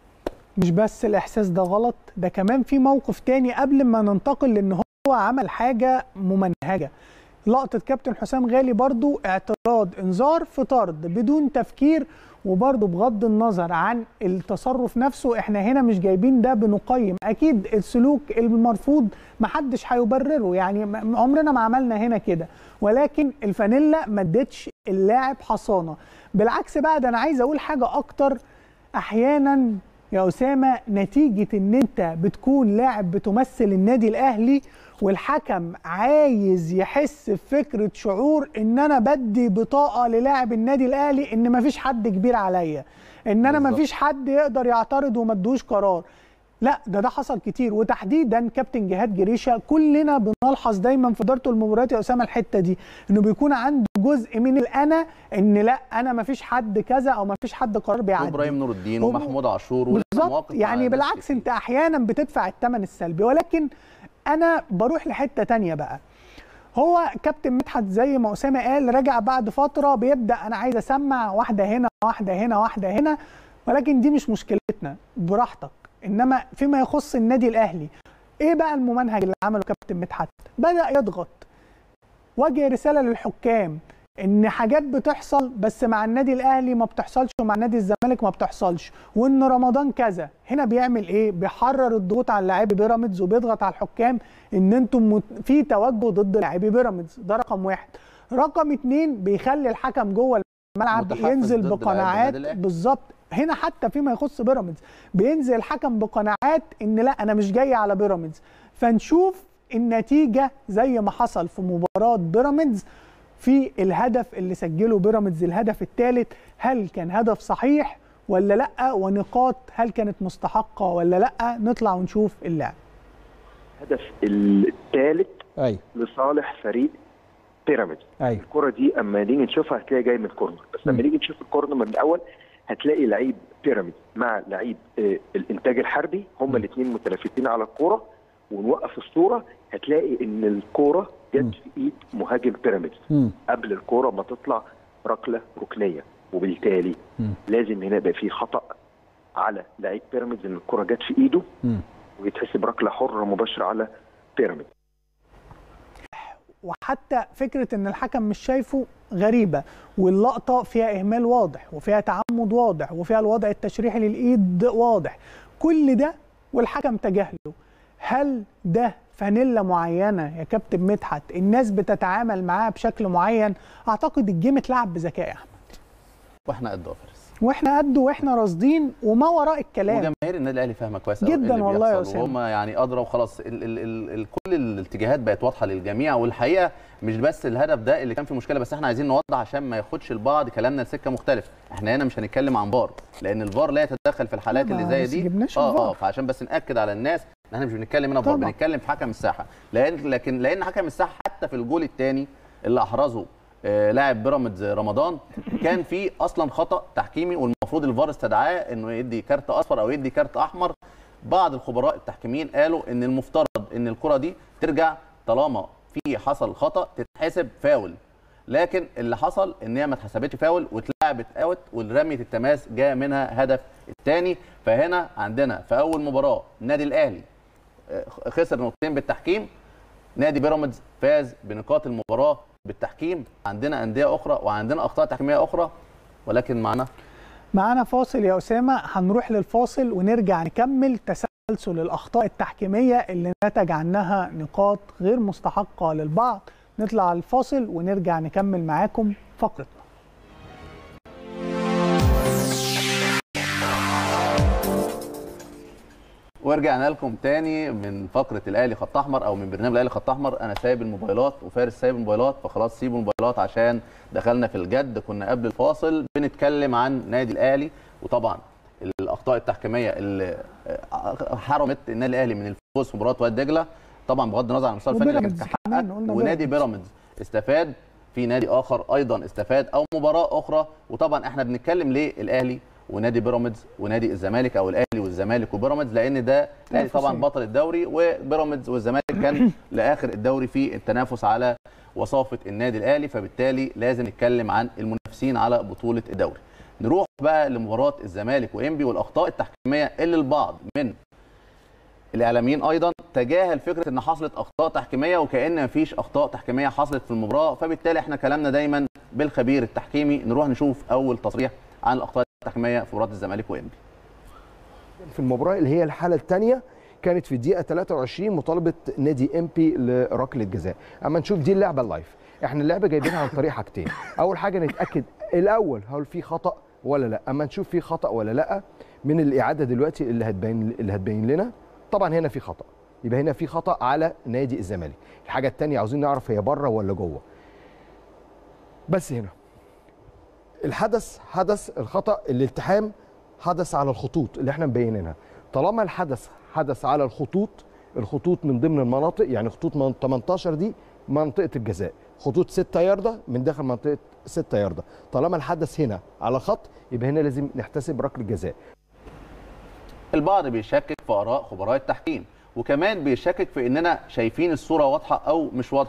مش بس الاحساس ده غلط ده كمان في موقف تاني قبل ما ننتقل لان هو عمل حاجه ممنهجه لقطه كابتن حسام غالي برضو اعتراض انذار في طرد بدون تفكير وبرضو بغض النظر عن التصرف نفسه احنا هنا مش جايبين ده بنقيم اكيد السلوك المرفوض محدش هيبرره يعني م- عمرنا ما عملنا هنا كده ولكن الفانيلا ما ادتش اللاعب حصانه بالعكس بقى ده انا عايز اقول حاجه اكتر احيانا يا اسامه نتيجه ان انت بتكون لاعب بتمثل النادي الاهلي والحكم عايز يحس بفكره شعور ان انا بدي بطاقه للاعب النادي الاهلي ان مفيش حد كبير عليا ان انا بالظبط. مفيش حد يقدر يعترض وما ادوش قرار لا ده ده حصل كتير وتحديدا كابتن جهاد جريشه كلنا بنلحظ دايما في اداره المباريات يا اسامه الحته دي انه بيكون عنده جزء من الانا ان لا انا ما فيش حد كذا او ما فيش حد قرار بيعدي وابراهيم نور الدين هم- ومحمود عاشور ولنا بالظبط مواقف مع يعني ناس بالعكس كتير. انت احيانا بتدفع الثمن السلبي ولكن انا بروح لحته تانية بقى هو كابتن مدحت زي ما اسامه قال رجع بعد فتره بيبدا انا عايز اسمع واحده هنا واحده هنا واحده هنا ولكن دي مش مشكلتنا براحتك انما فيما يخص النادي الاهلي ايه بقى الممنهج اللي عمله كابتن مدحت بدا يضغط وجه رساله للحكام ان حاجات بتحصل بس مع النادي الاهلي ما بتحصلش ومع نادي الزمالك ما بتحصلش وان رمضان كذا هنا بيعمل ايه بيحرر الضغوط على لاعبي بيراميدز وبيضغط على الحكام ان انتم مت... في توجه ضد لاعبي بيراميدز ده رقم واحد رقم اتنين بيخلي الحكم جوه الملعب متحفز ينزل ضد لاعبي بقناعات النادي الأهلي. بالظبط هنا حتى فيما يخص بيراميدز بينزل الحكم بقناعات ان لا انا مش جاي على بيراميدز فنشوف النتيجه زي ما حصل في مباراه بيراميدز في الهدف اللي سجله بيراميدز الهدف الثالث هل كان هدف صحيح ولا لا ونقاط هل كانت مستحقه ولا لا نطلع ونشوف اللعب الهدف الثالث ايوه لصالح فريق بيراميدز ايوه الكره دي اما نيجي نشوفها هتلاقي جاي من الكورنر بس لما نيجي نشوف الكورنر من الاول هتلاقي لعيب بيراميدز مع لعيب آه، الانتاج الحربي هما الاثنين متلاففين على الكوره ونوقف الصوره هتلاقي ان الكوره جت في ايد مهاجم بيراميدز مم. قبل الكوره ما تطلع ركله ركنيه وبالتالي مم. لازم هنا يبقى في خطا على لعيب بيراميدز ان الكوره جت في ايده مم. ويتحسب ركله حره مباشره على بيراميدز وحتى فكره ان الحكم مش شايفه غريبه واللقطه فيها اهمال واضح وفيها تعمد واضح وفيها الوضع التشريحي للايد واضح كل ده والحكم تجاهله هل ده فانيلا معينه يا كابتن مدحت الناس بتتعامل معاها بشكل معين اعتقد الجيم اتلعب بذكاء يا احمد واحنا قد فارس واحنا قده واحنا راصدين وما وراء الكلام وجماهير النادي الاهلي فاهمه كويس أوي جداً اللي والله يا بيحصل، أسامة. وهم يعني ادرى وخلاص ال ال ال ال كل الاتجاهات بقت واضحه للجميع والحقيقه مش بس الهدف ده اللي كان فيه مشكله بس احنا عايزين نوضح عشان ما ياخدش البعض كلامنا لسكه مختلف احنا هنا مش هنتكلم عن فار لان الفار لا يتدخل في الحالات لا، اللي ما زي بس دي جبناش اه الفار. اه فعشان بس ناكد على الناس ان احنا مش بنتكلم هنا في فار طبعاً. بنتكلم في حكم الساحه لان لكن لان حكم الساحه حتى في الجول الثاني اللي احرزه آه، لاعب بيراميدز رمضان كان في اصلا خطا تحكيمي والمفروض الفار استدعاه انه يدي كارت اصفر او يدي كارت احمر بعض الخبراء التحكيميين قالوا ان المفترض ان الكره دي ترجع طالما في حصل خطا تتحسب فاول لكن اللي حصل ان هي ما اتحسبتش فاول واتلعبت اوت ورميه التماس جاء منها هدف الثاني فهنا عندنا في اول مباراه النادي الاهلي آه، خسر نقطتين بالتحكيم نادي بيراميدز فاز بنقاط المباراه بالتحكيم عندنا انديه اخرى وعندنا اخطاء تحكيميه اخرى ولكن معنا معانا فاصل يا أسامة هنروح للفاصل ونرجع نكمل تسلسل الأخطاء التحكيمية اللي نتج عنها نقاط غير مستحقة للبعض نطلع على الفاصل ونرجع نكمل معاكم فقرتنا ورجعنا لكم تاني من فقره الاهلي خط احمر او من برنامج الاهلي خط احمر انا سايب الموبايلات وفارس سايب الموبايلات فخلاص سيبوا الموبايلات عشان دخلنا في الجد كنا قبل الفاصل بنتكلم عن نادي الاهلي وطبعا الاخطاء التحكيميه اللي حرمت النادي الاهلي من الفوز في مباراه وادي دجله طبعا بغض النظر عن المستوى الفني لكن وبيراميدز كمان، كحقق قلنا ونادي بيراميدز. بيراميدز استفاد في نادي اخر ايضا استفاد او مباراه اخرى وطبعا احنا بنتكلم ليه الاهلي ونادي بيراميدز ونادي الزمالك او الاهلي والزمالك وبيراميدز لان ده الاهلي طبعا تنافسية. بطل الدوري وبيراميدز والزمالك كان لاخر الدوري في التنافس على وصافه النادي الاهلي فبالتالي لازم نتكلم عن المنافسين على بطوله الدوري نروح بقى لمباراه الزمالك وانبي والاخطاء التحكيميه اللي البعض من الاعلاميين ايضا تجاهل فكره ان حصلت اخطاء تحكيميه وكان مفيش اخطاء تحكيميه حصلت في المباراه فبالتالي احنا كلامنا دايما بالخبير التحكيمي نروح نشوف اول تصريح عن الاخطاء التحكيميه في مباراه الزمالك وانبي في المباراه اللي هي الحاله الثانيه كانت في الدقيقه 23 مطالبه نادي ام بي لركله جزاء اما نشوف دي اللعبه اللايف احنا اللعبه جايبينها عن طريق حاجتين اول حاجه نتاكد الاول هل في خطا ولا لا اما نشوف في خطا ولا لا من الاعاده دلوقتي اللي هتبين اللي هتبين لنا طبعا هنا في خطا يبقى هنا في خطا على نادي الزمالك الحاجه الثانيه عاوزين نعرف هي بره ولا جوه بس هنا الحدث حدث الخطا الالتحام حدث على الخطوط اللي احنا مبينينها طالما الحدث حدث على الخطوط الخطوط من ضمن المناطق يعني خطوط من 18 دي منطقه الجزاء خطوط 6 ياردة من داخل منطقه 6 ياردة طالما الحدث هنا على خط يبقى هنا لازم نحتسب ركله جزاء البعض بيشكك في اراء خبراء التحكيم وكمان بيشكك في اننا شايفين الصوره واضحه او مش واضحه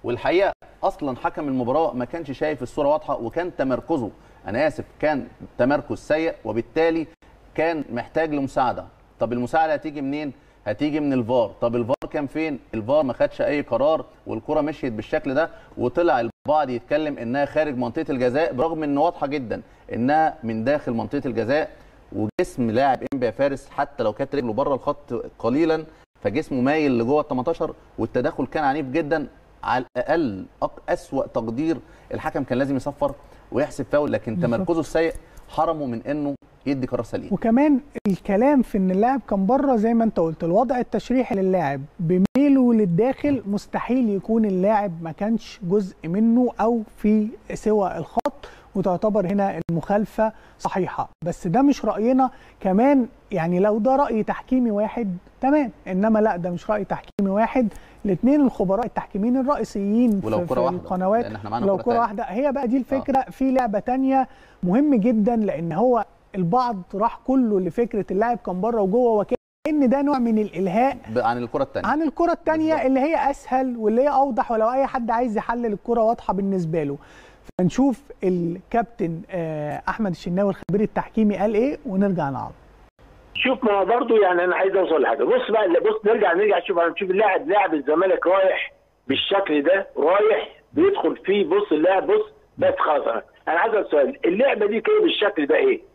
والحقيقه اصلا حكم المباراه ما كانش شايف الصوره واضحه وكان تمركزه انا اسف كان تمركز سيء وبالتالي كان محتاج لمساعده طب المساعده هتيجي منين هتيجي من الفار طب الفار كان فين الفار ما خدش اي قرار والكره مشيت بالشكل ده وطلع البعض يتكلم انها خارج منطقه الجزاء برغم ان واضحه جدا انها من داخل منطقه الجزاء وجسم لاعب انبي فارس حتى لو كانت رجله بره الخط قليلا فجسمه مايل لجوه ال 18 والتدخل كان عنيف جدا على الاقل أق- اسوا تقدير الحكم كان لازم يصفر ويحسب فاول لكن بالظبط. تمركزه السيء حرمه من انه يدي قرار سليم وكمان الكلام في ان اللاعب كان بره زي ما انت قلت الوضع التشريحي للاعب بميله للداخل مستحيل يكون اللاعب ما كانش جزء منه او في سوى الخط وتعتبر هنا المخالفه صحيحه بس ده مش راينا كمان يعني لو ده راي تحكيمي واحد تمام انما لا ده مش راي تحكيمي واحد الاثنين الخبراء التحكيميين الرئيسيين ولو في, كرة في واحدة، القنوات لأن إحنا معانا لو كرة كره تانية. واحده هي بقى دي الفكره آه. في لعبه تانية مهم جدا لان هو البعض راح كله لفكره اللاعب كان بره وجوه وكان ده نوع من الالهاء ب- عن الكره الثانيه عن الكره الثانيه اللي هي اسهل واللي هي اوضح ولو اي حد عايز يحلل الكره واضحه بالنسبه له فنشوف الكابتن آه، احمد الشناوي الخبير التحكيمي قال ايه ونرجع نعرض شوف ما هو برضه يعني انا عايز اوصل لحاجه بص بقى بص نرجع نرجع شوف نشوف اللاعب لاعب الزمالك رايح بالشكل ده رايح بيدخل فيه بص اللاعب بص بس خلاص انا انا عايز اسال سؤال اللعبه دي كده بالشكل ده ايه؟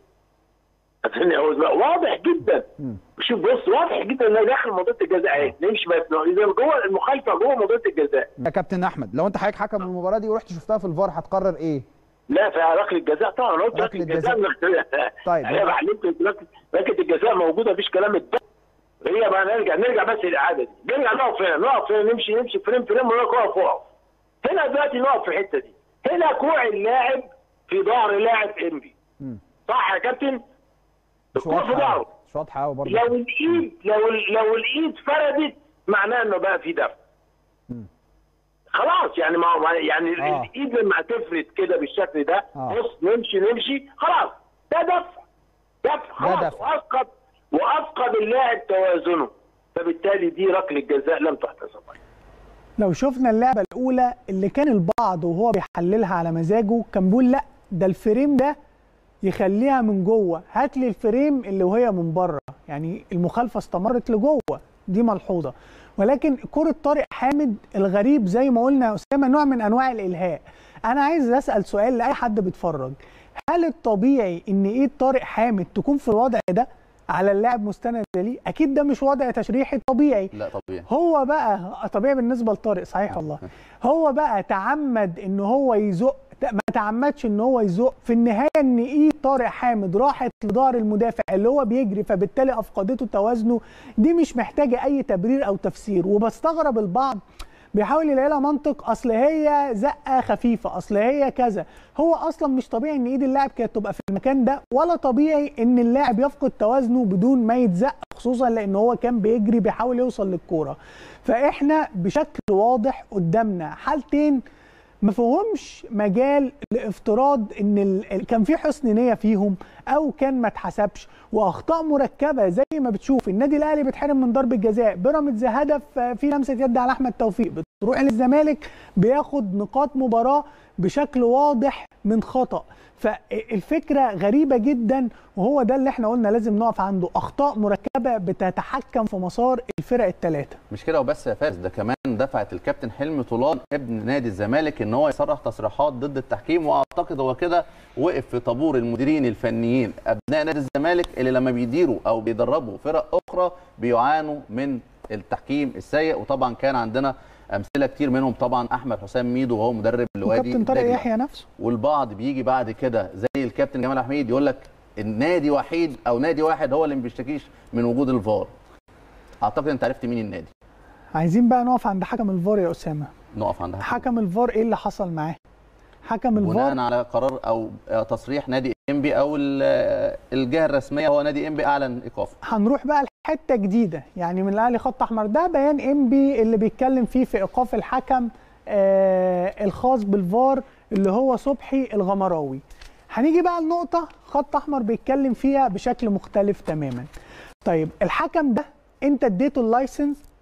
عشان هو واضح جدا شوف بص واضح جدا انه داخل منطقه الجزاء اهي نمشي بس اذا جوه المخالفه جوه منطقه الجزاء يا كابتن احمد لو انت حضرتك حكم المباراه دي ورحت شفتها في الفار هتقرر ايه؟ لا في ركله الجزاء طبعا انا قلت ركلة ركله الجزاء طيب. انا بعلمك ركله ركلة الجزاء موجوده مفيش كلام الدم هي بقى نرجع نرجع بس للاعاده دي نرجع نقف هنا نقف هنا نمشي نمشي فريم فريم ونقف اقف اقف هنا دلوقتي نقف في الحته دي هنا كوع اللاعب في ظهر لاعب انبي صح يا كابتن؟ مش الكوع في واضحه ظهره أوي. مش واضحه قوي برضه لو الايد لو ال- لو الايد فردت معناه انه بقى في دفع خلاص يعني ما هو- يعني ال- آه. الايد لما هتفرد كده بالشكل ده آه. بص نمشي نمشي خلاص ده دفع دفع خلاص دفع. وافقد وافقد اللاعب توازنه فبالتالي دي ركله جزاء لم تحتسب لو شفنا اللعبه الاولى اللي كان البعض وهو بيحللها على مزاجه كان بيقول لا ده الفريم ده يخليها من جوه هات لي الفريم اللي وهي من بره يعني المخالفه استمرت لجوه دي ملحوظه ولكن كره طارق حامد الغريب زي ما قلنا يا اسامه نوع من انواع الالهاء انا عايز اسال سؤال لاي حد بيتفرج هل الطبيعي ان ايد طارق حامد تكون في الوضع ده على اللاعب مستند ليه اكيد ده مش وضع تشريحي طبيعي لا طبيعي هو بقى طبيعي بالنسبه لطارق صحيح والله هو بقى تعمد ان هو يزق ما تعمدش ان هو يزق في النهايه ان ايد طارق حامد راحت لظهر المدافع اللي هو بيجري فبالتالي افقدته توازنه دي مش محتاجه اي تبرير او تفسير وبستغرب البعض بيحاول يلاقي لها منطق اصل هي زقه خفيفه اصل هي كذا هو اصلا مش طبيعي ان ايد اللاعب كانت تبقى في المكان ده ولا طبيعي ان اللاعب يفقد توازنه بدون ما يتزق خصوصا لان هو كان بيجري بيحاول يوصل للكوره فاحنا بشكل واضح قدامنا حالتين ما فيهمش مجال لافتراض ان ال... كان في حسن نيه فيهم او كان ما اتحسبش واخطاء مركبه زي ما بتشوف النادي الاهلي بيتحرم من ضربه جزاء بيراميدز هدف في لمسه يد على احمد توفيق بتروح للزمالك بياخد نقاط مباراه بشكل واضح من خطا فالفكره غريبه جدا وهو ده اللي احنا قلنا لازم نقف عنده اخطاء مركبه بتتحكم في مسار الفرق الثلاثه مش كده وبس يا فارس ده كمان دفعت الكابتن حلمي طولان ابن نادي الزمالك ان هو يصرح تصريحات ضد التحكيم واعتقد هو كده وقف في طابور المديرين الفنيين ابناء نادي الزمالك اللي لما بيديروا او بيدربوا فرق اخرى بيعانوا من التحكيم السيء وطبعا كان عندنا امثله كتير منهم طبعا احمد حسام ميدو وهو مدرب الوادي وكابتن طارق دجلة. يحيى نفسه والبعض بيجي بعد كده زي الكابتن جمال حميد يقول لك النادي وحيد او نادي واحد هو اللي ما بيشتكيش من وجود الفار اعتقد انت عرفت مين النادي عايزين بقى نقف عند حكم الفار يا اسامه نقف عند حكم الفار ايه اللي حصل معاه حكم الفار بناء على قرار او تصريح نادي انبي او ال- الجهه الرسميه هو نادي انبي اعلن ايقافه هنروح بقى لحته جديده يعني من الاهلي خط احمر ده بيان انبي اللي بيتكلم فيه في ايقاف الحكم آه الخاص بالفار اللي هو صبحي الغمراوي هنيجي بقى لنقطه خط احمر بيتكلم فيها بشكل مختلف تماما طيب الحكم ده انت اديته اللايسنس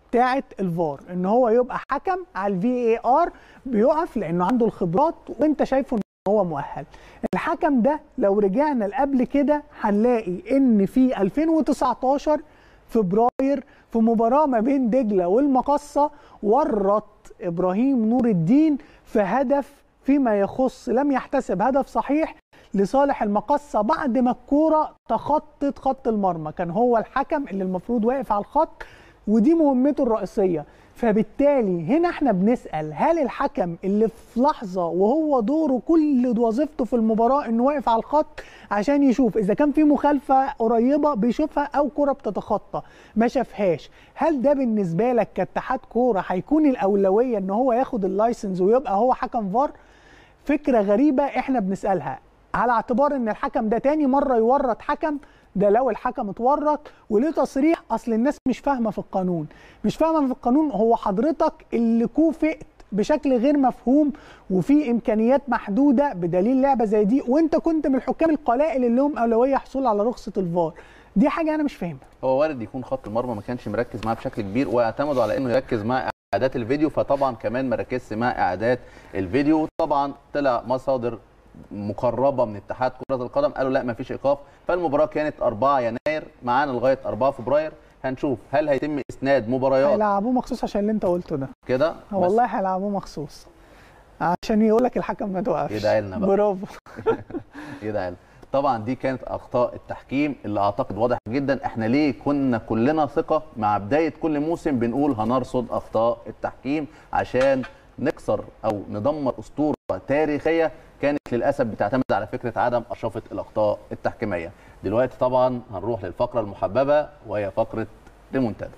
بتاعه الفار ان هو يبقى حكم على الفي اي ار بيقف لانه عنده الخبرات وانت شايفه ان هو مؤهل الحكم ده لو رجعنا لقبل كده هنلاقي ان في 2019 فبراير في مباراه ما بين دجله والمقصه ورط ابراهيم نور الدين في هدف فيما يخص لم يحتسب هدف صحيح لصالح المقصه بعد ما الكوره تخطت خط المرمى كان هو الحكم اللي المفروض واقف على الخط ودي مهمته الرئيسيه فبالتالي هنا احنا بنسال هل الحكم اللي في لحظه وهو دوره كل وظيفته في المباراه انه واقف على الخط عشان يشوف اذا كان في مخالفه قريبه بيشوفها او كره بتتخطى ما شافهاش هل ده بالنسبه لك كاتحاد كوره هيكون الاولويه ان هو ياخد اللايسنس ويبقى هو حكم فار فكره غريبه احنا بنسالها على اعتبار ان الحكم ده تاني مره يورط حكم ده لو الحكم اتورط وليه تصريح اصل الناس مش فاهمه في القانون مش فاهمه في القانون هو حضرتك اللي كوفئت بشكل غير مفهوم وفي امكانيات محدوده بدليل لعبه زي دي وانت كنت من الحكام القلائل اللي لهم اولويه حصول على رخصه الفار دي حاجه انا مش فاهمها هو وارد يكون خط المرمى ما كانش مركز معاه بشكل كبير واعتمدوا على انه يركز مع اعدادات الفيديو فطبعا كمان ما ركزش مع اعدادات الفيديو طبعا طلع مصادر مقربه من اتحاد كره القدم قالوا لا ما فيش ايقاف فالمباراه كانت 4 يناير معانا لغايه 4 فبراير هنشوف هل هيتم اسناد مباريات هيلعبوه مخصوص عشان اللي انت قلته ده كده آه والله هيلعبوه مخصوص عشان يقول لك الحكم ما توقفش يدعي لنا بقى برافو يدعي لنا طبعا دي كانت اخطاء التحكيم اللي اعتقد واضح جدا احنا ليه كنا كلنا ثقه مع بدايه كل موسم بنقول هنرصد اخطاء التحكيم عشان نكسر او ندمر اسطوره تاريخيه كانت للاسف بتعتمد على فكره عدم اشرفه الاخطاء التحكيميه دلوقتي طبعا هنروح للفقره المحببه وهي فقره ريمونتادا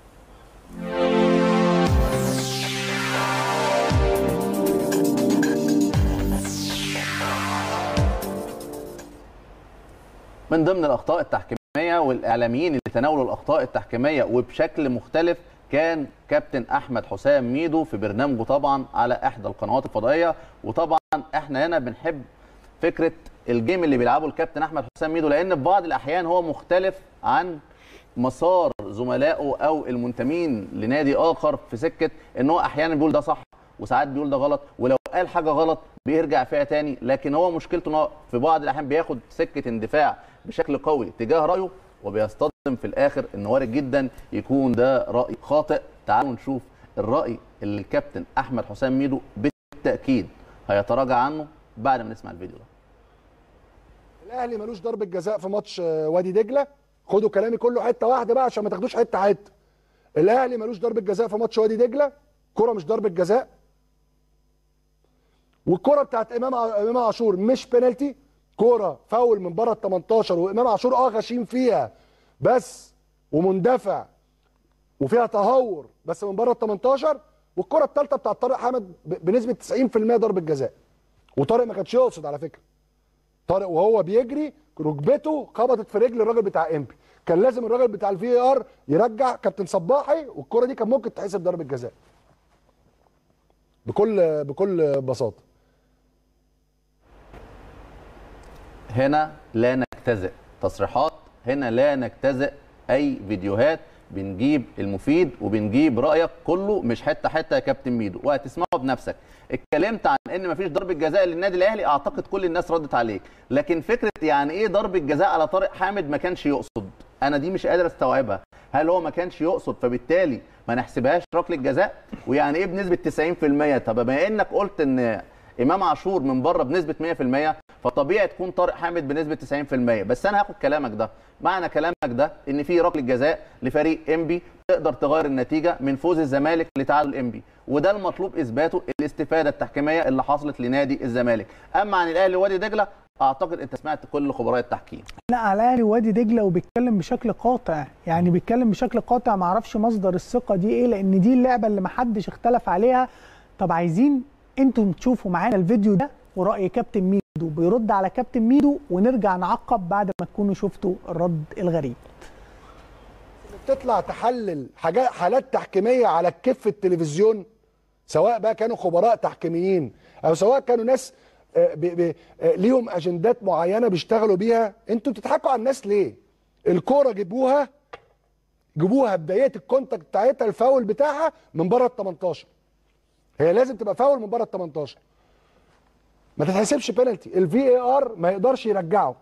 من ضمن الاخطاء التحكيميه والاعلاميين اللي تناولوا الاخطاء التحكيميه وبشكل مختلف كان كابتن احمد حسام ميدو في برنامجه طبعا على احدى القنوات الفضائيه وطبعا احنا هنا بنحب فكره الجيم اللي بيلعبه الكابتن احمد حسام ميدو لان في بعض الاحيان هو مختلف عن مسار زملائه او المنتمين لنادي اخر في سكه ان هو احيانا بيقول ده صح وساعات بيقول ده غلط ولو قال حاجه غلط بيرجع فيها تاني لكن هو مشكلته ان هو في بعض الاحيان بياخد سكه اندفاع بشكل قوي تجاه رايه وبيصطدم في الاخر ان وارد جدا يكون ده راي خاطئ تعالوا نشوف الراي اللي الكابتن احمد حسام ميدو بالتاكيد هيتراجع عنه بعد ما نسمع الفيديو ده الاهلي ملوش ضربه جزاء في ماتش وادي دجله خدوا كلامي كله حته واحده بقى عشان ما تاخدوش حته حته الاهلي ملوش ضربه جزاء في ماتش وادي دجله كره مش ضربه جزاء والكره بتاعت امام امام عاشور مش بينالتي كوره فاول من بره ال 18 وامام عاشور اه غشيم فيها بس ومندفع وفيها تهور بس من بره ال 18 والكره الثالثه بتاعت طارق حامد بنسبه 90% ضربه جزاء وطارق ما كانش يقصد على فكره طارق وهو بيجري ركبته خبطت في رجل الراجل بتاع امبي كان لازم الراجل بتاع الفي ار يرجع كابتن صباحي والكره دي كان ممكن تحسب ضربه جزاء بكل بكل بساطه هنا لا نجتزئ تصريحات هنا لا نجتزئ اي فيديوهات بنجيب المفيد وبنجيب رايك كله مش حته حته يا كابتن ميدو وهتسمعه بنفسك اتكلمت عن ان مفيش ضربه جزاء للنادي الاهلي اعتقد كل الناس ردت عليك لكن فكره يعني ايه ضربه جزاء على طارق حامد ما كانش يقصد انا دي مش قادر استوعبها هل هو ما كانش يقصد فبالتالي ما نحسبهاش ركله جزاء ويعني ايه بنسبه 90% طب بما انك قلت ان امام عاشور من بره بنسبه 100% فطبيعي تكون طارق حامد بنسبه 90% بس انا هاخد كلامك ده معنى كلامك ده ان في ركله جزاء لفريق انبي تقدر تغير النتيجه من فوز الزمالك لتعادل انبي وده المطلوب اثباته الاستفاده التحكيميه اللي حصلت لنادي الزمالك اما عن الاهلي وادي دجله اعتقد انت سمعت كل خبراء التحكيم لا على الاهلي وادي دجله وبيتكلم بشكل قاطع يعني بيتكلم بشكل قاطع ما اعرفش مصدر الثقه دي ايه لان دي اللعبه اللي ما حدش اختلف عليها طب عايزين انتم تشوفوا معانا الفيديو ده وراي كابتن ميدو بيرد على كابتن ميدو ونرجع نعقب بعد ما تكونوا شفتوا الرد الغريب بتطلع تحلل حاجات حالات تحكيميه على الكف التلفزيون سواء بقى كانوا خبراء تحكيميين او سواء كانوا ناس بي بي ليهم اجندات معينه بيشتغلوا بيها انتوا بتضحكوا على الناس ليه الكوره جيبوها جيبوها بدايه الكونتاكت بتاعتها الفاول بتاعها من بره ال 18 هي لازم تبقى فاول من بره ال 18 ما تتحسبش بينالتي الفي اي ار ما يقدرش يرجعه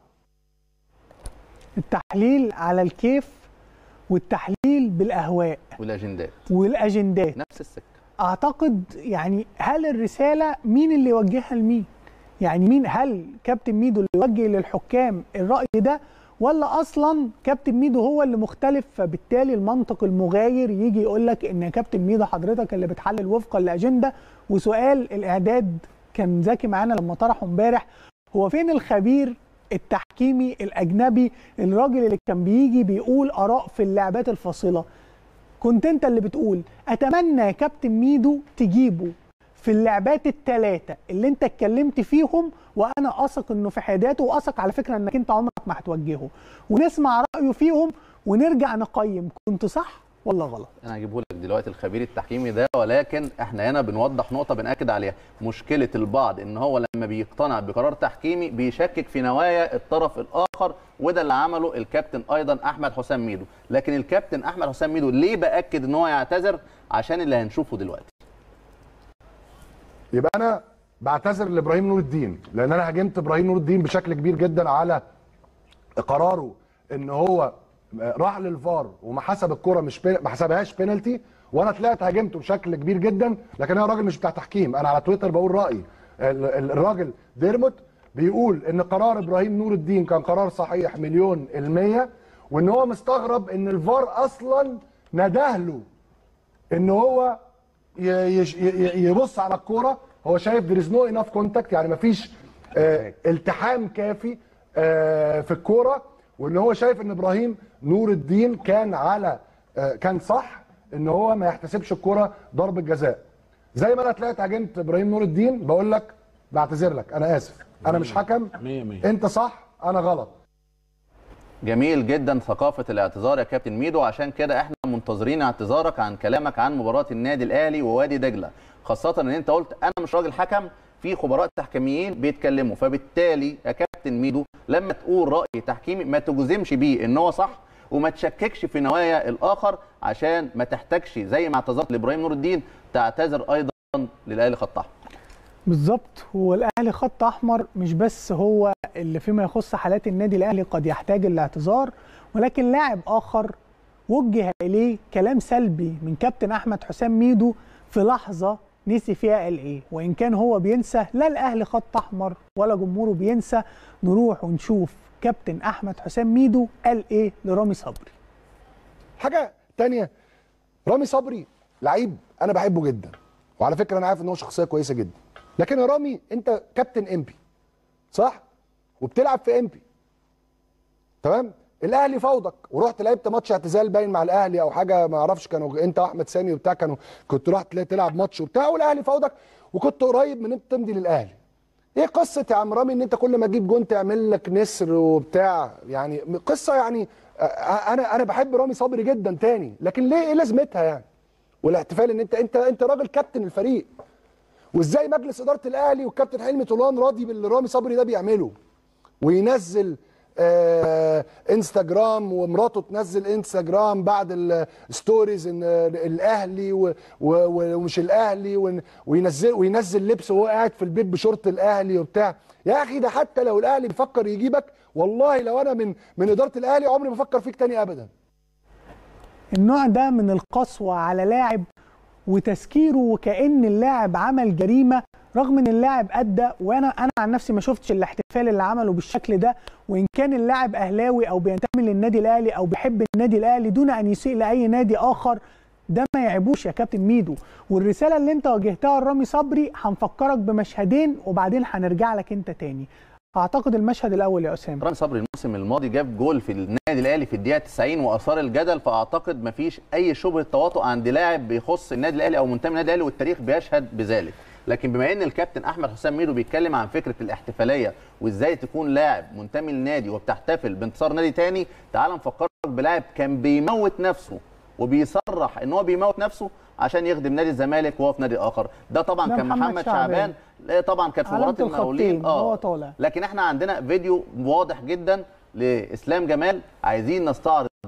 التحليل على الكيف والتحليل بالاهواء والاجندات والاجندات نفس السكه اعتقد يعني هل الرساله مين اللي يوجهها لمين يعني مين هل كابتن ميدو اللي يوجه للحكام الراي ده ولا اصلا كابتن ميدو هو اللي مختلف فبالتالي المنطق المغاير يجي يقول لك ان يا كابتن ميدو حضرتك اللي بتحلل وفقا لاجنده وسؤال الاعداد كان ذكي معانا لما طرحه امبارح هو فين الخبير التحكيمي الاجنبي الراجل اللي كان بيجي بيقول اراء في اللعبات الفاصله كنت انت اللي بتقول اتمنى يا كابتن ميدو تجيبه في اللعبات الثلاثه اللي انت اتكلمت فيهم وانا اثق انه في حياداته واثق على فكره انك انت عمرك ما هتوجهه ونسمع رايه فيهم ونرجع نقيم كنت صح ولا غلط انا هجيبه لك دلوقتي الخبير التحكيمي ده ولكن احنا هنا بنوضح نقطه بناكد عليها مشكله البعض ان هو لما بيقتنع بقرار تحكيمي بيشكك في نوايا الطرف الاخر وده اللي عمله الكابتن ايضا احمد حسام ميدو لكن الكابتن احمد حسام ميدو ليه باكد ان هو يعتذر عشان اللي هنشوفه دلوقتي يبقى انا بعتذر لابراهيم نور الدين لان انا هاجمت ابراهيم نور الدين بشكل كبير جدا على قراره ان هو راح للفار وما حسب الكره مش بي... ما حسبهاش بينالتي وانا طلعت هاجمته بشكل كبير جدا لكن انا راجل مش بتاع تحكيم انا على تويتر بقول رايي ال- ال- الراجل ديرموت بيقول ان قرار ابراهيم نور الدين كان قرار صحيح مليون المية وان هو مستغرب ان الفار اصلا نداه له ان هو ي- يش- ي- يبص على الكوره هو شايف there is no enough contact يعني مفيش آه التحام كافي آه في الكوره وان هو شايف ان ابراهيم نور الدين كان على آه كان صح ان هو ما يحتسبش الكوره ضربه جزاء زي ما انا طلعت هاجمت ابراهيم نور الدين بقول لك بعتذر لك انا اسف انا مش حكم مية مية. انت صح انا غلط جميل جدا ثقافة الاعتذار يا كابتن ميدو عشان كده احنا منتظرين اعتذارك عن كلامك عن مباراة النادي الاهلي ووادي دجلة خاصة ان انت قلت انا مش راجل حكم في خبراء تحكيميين بيتكلموا فبالتالي يا كابتن ميدو لما تقول رأي تحكيمي ما تجزمش بيه ان هو صح وما تشككش في نوايا الاخر عشان ما تحتاجش زي ما اعتذرت لابراهيم نور الدين تعتذر ايضا للاهلي خط احمر بالظبط هو الاهلي خط احمر مش بس هو اللي فيما يخص حالات النادي الاهلي قد يحتاج الاعتذار ولكن لاعب اخر وجه اليه كلام سلبي من كابتن احمد حسام ميدو في لحظه نسي فيها قال ايه وان كان هو بينسى لا الاهلي خط احمر ولا جمهوره بينسى نروح ونشوف كابتن احمد حسام ميدو قال ايه لرامي صبري حاجه تانية رامي صبري لعيب انا بحبه جدا وعلى فكره انا عارف ان هو شخصيه كويسه جدا لكن يا رامي انت كابتن امبي صح وبتلعب في امبي تمام الاهلي فوضك ورحت لعبت ماتش اعتزال باين مع الاهلي او حاجه ما اعرفش كانوا انت واحمد سامي وبتاع كانوا كنت رحت تلعب ماتش وبتاع والاهلي فوضك وكنت قريب من انت تمضي للاهلي ايه قصه يا عم رامي ان انت كل ما تجيب جون تعمل لك نسر وبتاع يعني قصه يعني آه، انا انا بحب رامي صبري جدا تاني لكن ليه ايه لازمتها يعني والاحتفال ان انت انت انت راجل كابتن الفريق وازاي مجلس اداره الاهلي والكابتن حلمي طولان راضي باللي رامي صبري ده بيعمله وينزل آه انستجرام ومراته تنزل انستجرام بعد الستوريز ان الاهلي و- و- ومش الاهلي ون- وينزل وينزل لبس وهو قاعد في البيت بشورت الاهلي وبتاع يا اخي ده حتى لو الاهلي بيفكر يجيبك والله لو انا من من اداره الاهلي عمري ما افكر فيك تاني ابدا النوع ده من القسوة على لاعب وتسكيره وكأن اللاعب عمل جريمة رغم ان اللاعب ادى وانا انا عن نفسي ما شفتش الاحتفال اللي عمله بالشكل ده وان كان اللاعب اهلاوي او بينتمي للنادي الاهلي او بيحب النادي الاهلي دون ان يسيء لاي نادي اخر ده ما يعيبوش يا كابتن ميدو والرساله اللي انت واجهتها لرامي صبري هنفكرك بمشهدين وبعدين هنرجع لك انت تاني اعتقد المشهد الاول يا اسامه رامي صبري الموسم الماضي جاب جول في النادي الاهلي في الدقيقه 90 واثار الجدل فاعتقد مفيش اي شبهه تواطؤ عند لاعب بيخص النادي الاهلي او منتمي للنادي الاهلي والتاريخ بيشهد بذلك لكن بما ان الكابتن احمد حسام ميدو بيتكلم عن فكره الاحتفاليه وازاي تكون لاعب منتمي للنادي وبتحتفل بانتصار نادي تاني تعال نفكرك بلاعب كان بيموت نفسه وبيصرح ان هو بيموت نفسه عشان يخدم نادي الزمالك وهو في نادي اخر ده طبعا ده كان محمد محمد شعبان. شعبان لا طبعا كانت في علامة مباراه المقاولين الخطين وهو طالع. لكن احنا عندنا فيديو واضح جدا لاسلام جمال عايزين نستعرض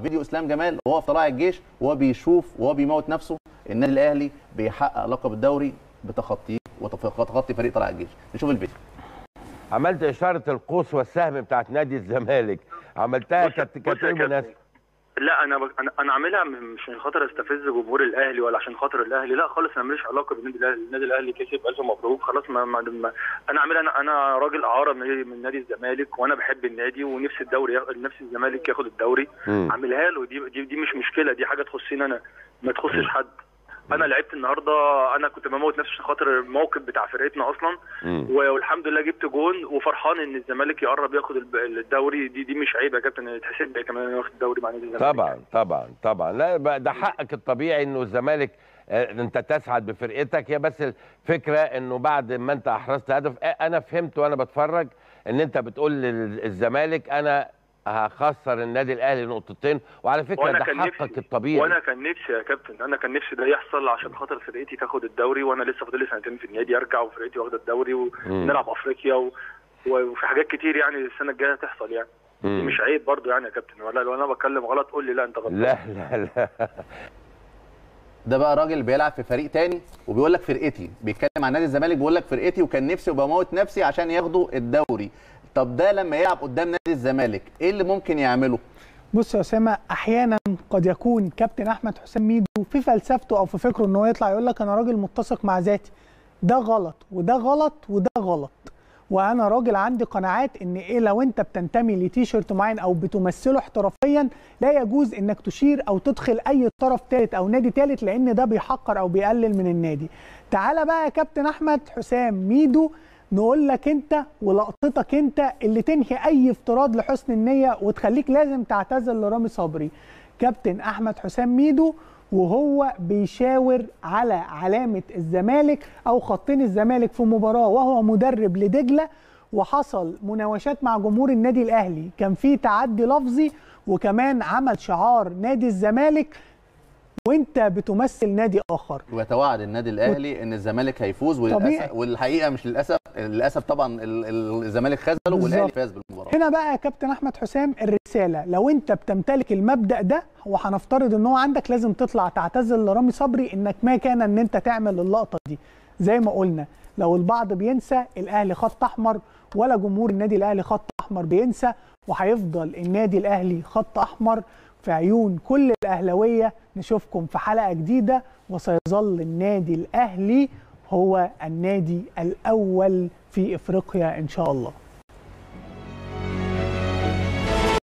فيديو اسلام جمال وهو في طلائع الجيش وهو بيشوف وهو بيموت نفسه النادي الاهلي بيحقق لقب الدوري بتخطيه وتخطي فريق طلائع الجيش نشوف الفيديو عملت اشاره القوس والسهم بتاعت نادي الزمالك عملتها كانت كانت ايه مناسبه لا انا بك... انا انا عاملها م- مش عشان خاطر استفز جمهور الاهلي ولا عشان خاطر الاهلي لا خالص انا ماليش علاقه بالنادي الاهلي النادي الاهلي كسب الف مبروك خلاص ما, ما... ما... انا عاملها انا انا راجل اعاره من من نادي الزمالك وانا بحب النادي ونفسي الدوري ياخ... نفسي الزمالك ياخد الدوري مم. عاملها له دي دي, دي مش مشكله دي حاجه تخصني انا ما تخصش حد انا لعبت النهارده انا كنت بموت نفسي عشان خاطر الموقف بتاع فرقتنا اصلا مم. والحمد لله جبت جون وفرحان ان الزمالك يقرب ياخد الب- الدوري دي دي مش عيب يا كابتن يتحسب لي كمان إنه ياخد الدوري مع نادي الزمالك طبعا طبعا طبعا لا بقى ده حقك الطبيعي انه الزمالك آه، انت تسعد بفرقتك هي بس الفكره انه بعد ما انت احرزت هدف آه، انا فهمت وانا بتفرج ان انت بتقول للزمالك انا هخسر النادي الاهلي نقطتين وعلى فكره وأنا ده كان حقك نفسي- الطبيعي وانا كان نفسي يا كابتن انا كان نفسي ده يحصل عشان خاطر فرقتي تاخد الدوري وانا لسه فاضل لي سنتين في النادي ارجع وفرقتي واخده الدوري مم. ونلعب افريقيا و... وفي حاجات كتير يعني السنه الجايه تحصل يعني دي مم. مش عيب برضو يعني يا كابتن ولا لو انا بتكلم غلط قول لي لا انت غلط لا لا لا ده بقى راجل بيلعب في فريق تاني وبيقول لك فرقتي بيتكلم عن نادي الزمالك بيقول لك فرقتي وكان نفسي وبموت نفسي عشان ياخدوا الدوري طب ده لما يلعب قدام نادي الزمالك ايه اللي ممكن يعمله بص يا اسامه احيانا قد يكون كابتن احمد حسام ميدو في فلسفته او في فكره ان هو يطلع يقول لك انا راجل متسق مع ذاتي ده غلط وده غلط وده غلط وانا راجل عندي قناعات ان ايه لو انت بتنتمي لتيشيرت معين او بتمثله احترافيا لا يجوز انك تشير او تدخل اي طرف ثالث او نادي ثالث لان ده بيحقر او بيقلل من النادي تعالى بقى يا كابتن احمد حسام ميدو نقول لك انت ولقطتك انت اللي تنهي اي افتراض لحسن النيه وتخليك لازم تعتذر لرامي صبري كابتن احمد حسام ميدو وهو بيشاور على علامه الزمالك او خطين الزمالك في مباراه وهو مدرب لدجله وحصل مناوشات مع جمهور النادي الاهلي كان في تعدي لفظي وكمان عمل شعار نادي الزمالك وانت بتمثل نادي اخر ويتوعد النادي الاهلي ان الزمالك هيفوز طبيعي. وللاسف والحقيقه مش للاسف للاسف طبعا ال- ال- الزمالك خذله بالظبط. والاهلي فاز بالمباراه هنا بقى يا كابتن احمد حسام الرساله لو انت بتمتلك المبدا ده وهنفترض ان هو عندك لازم تطلع تعتذر لرامي صبري انك ما كان ان انت تعمل اللقطه دي زي ما قلنا لو البعض بينسى الاهلي خط احمر ولا جمهور النادي الاهلي خط احمر بينسى وهيفضل النادي الاهلي خط احمر في عيون كل الاهلاويه نشوفكم في حلقه جديده وسيظل النادي الاهلي هو النادي الاول في افريقيا ان شاء الله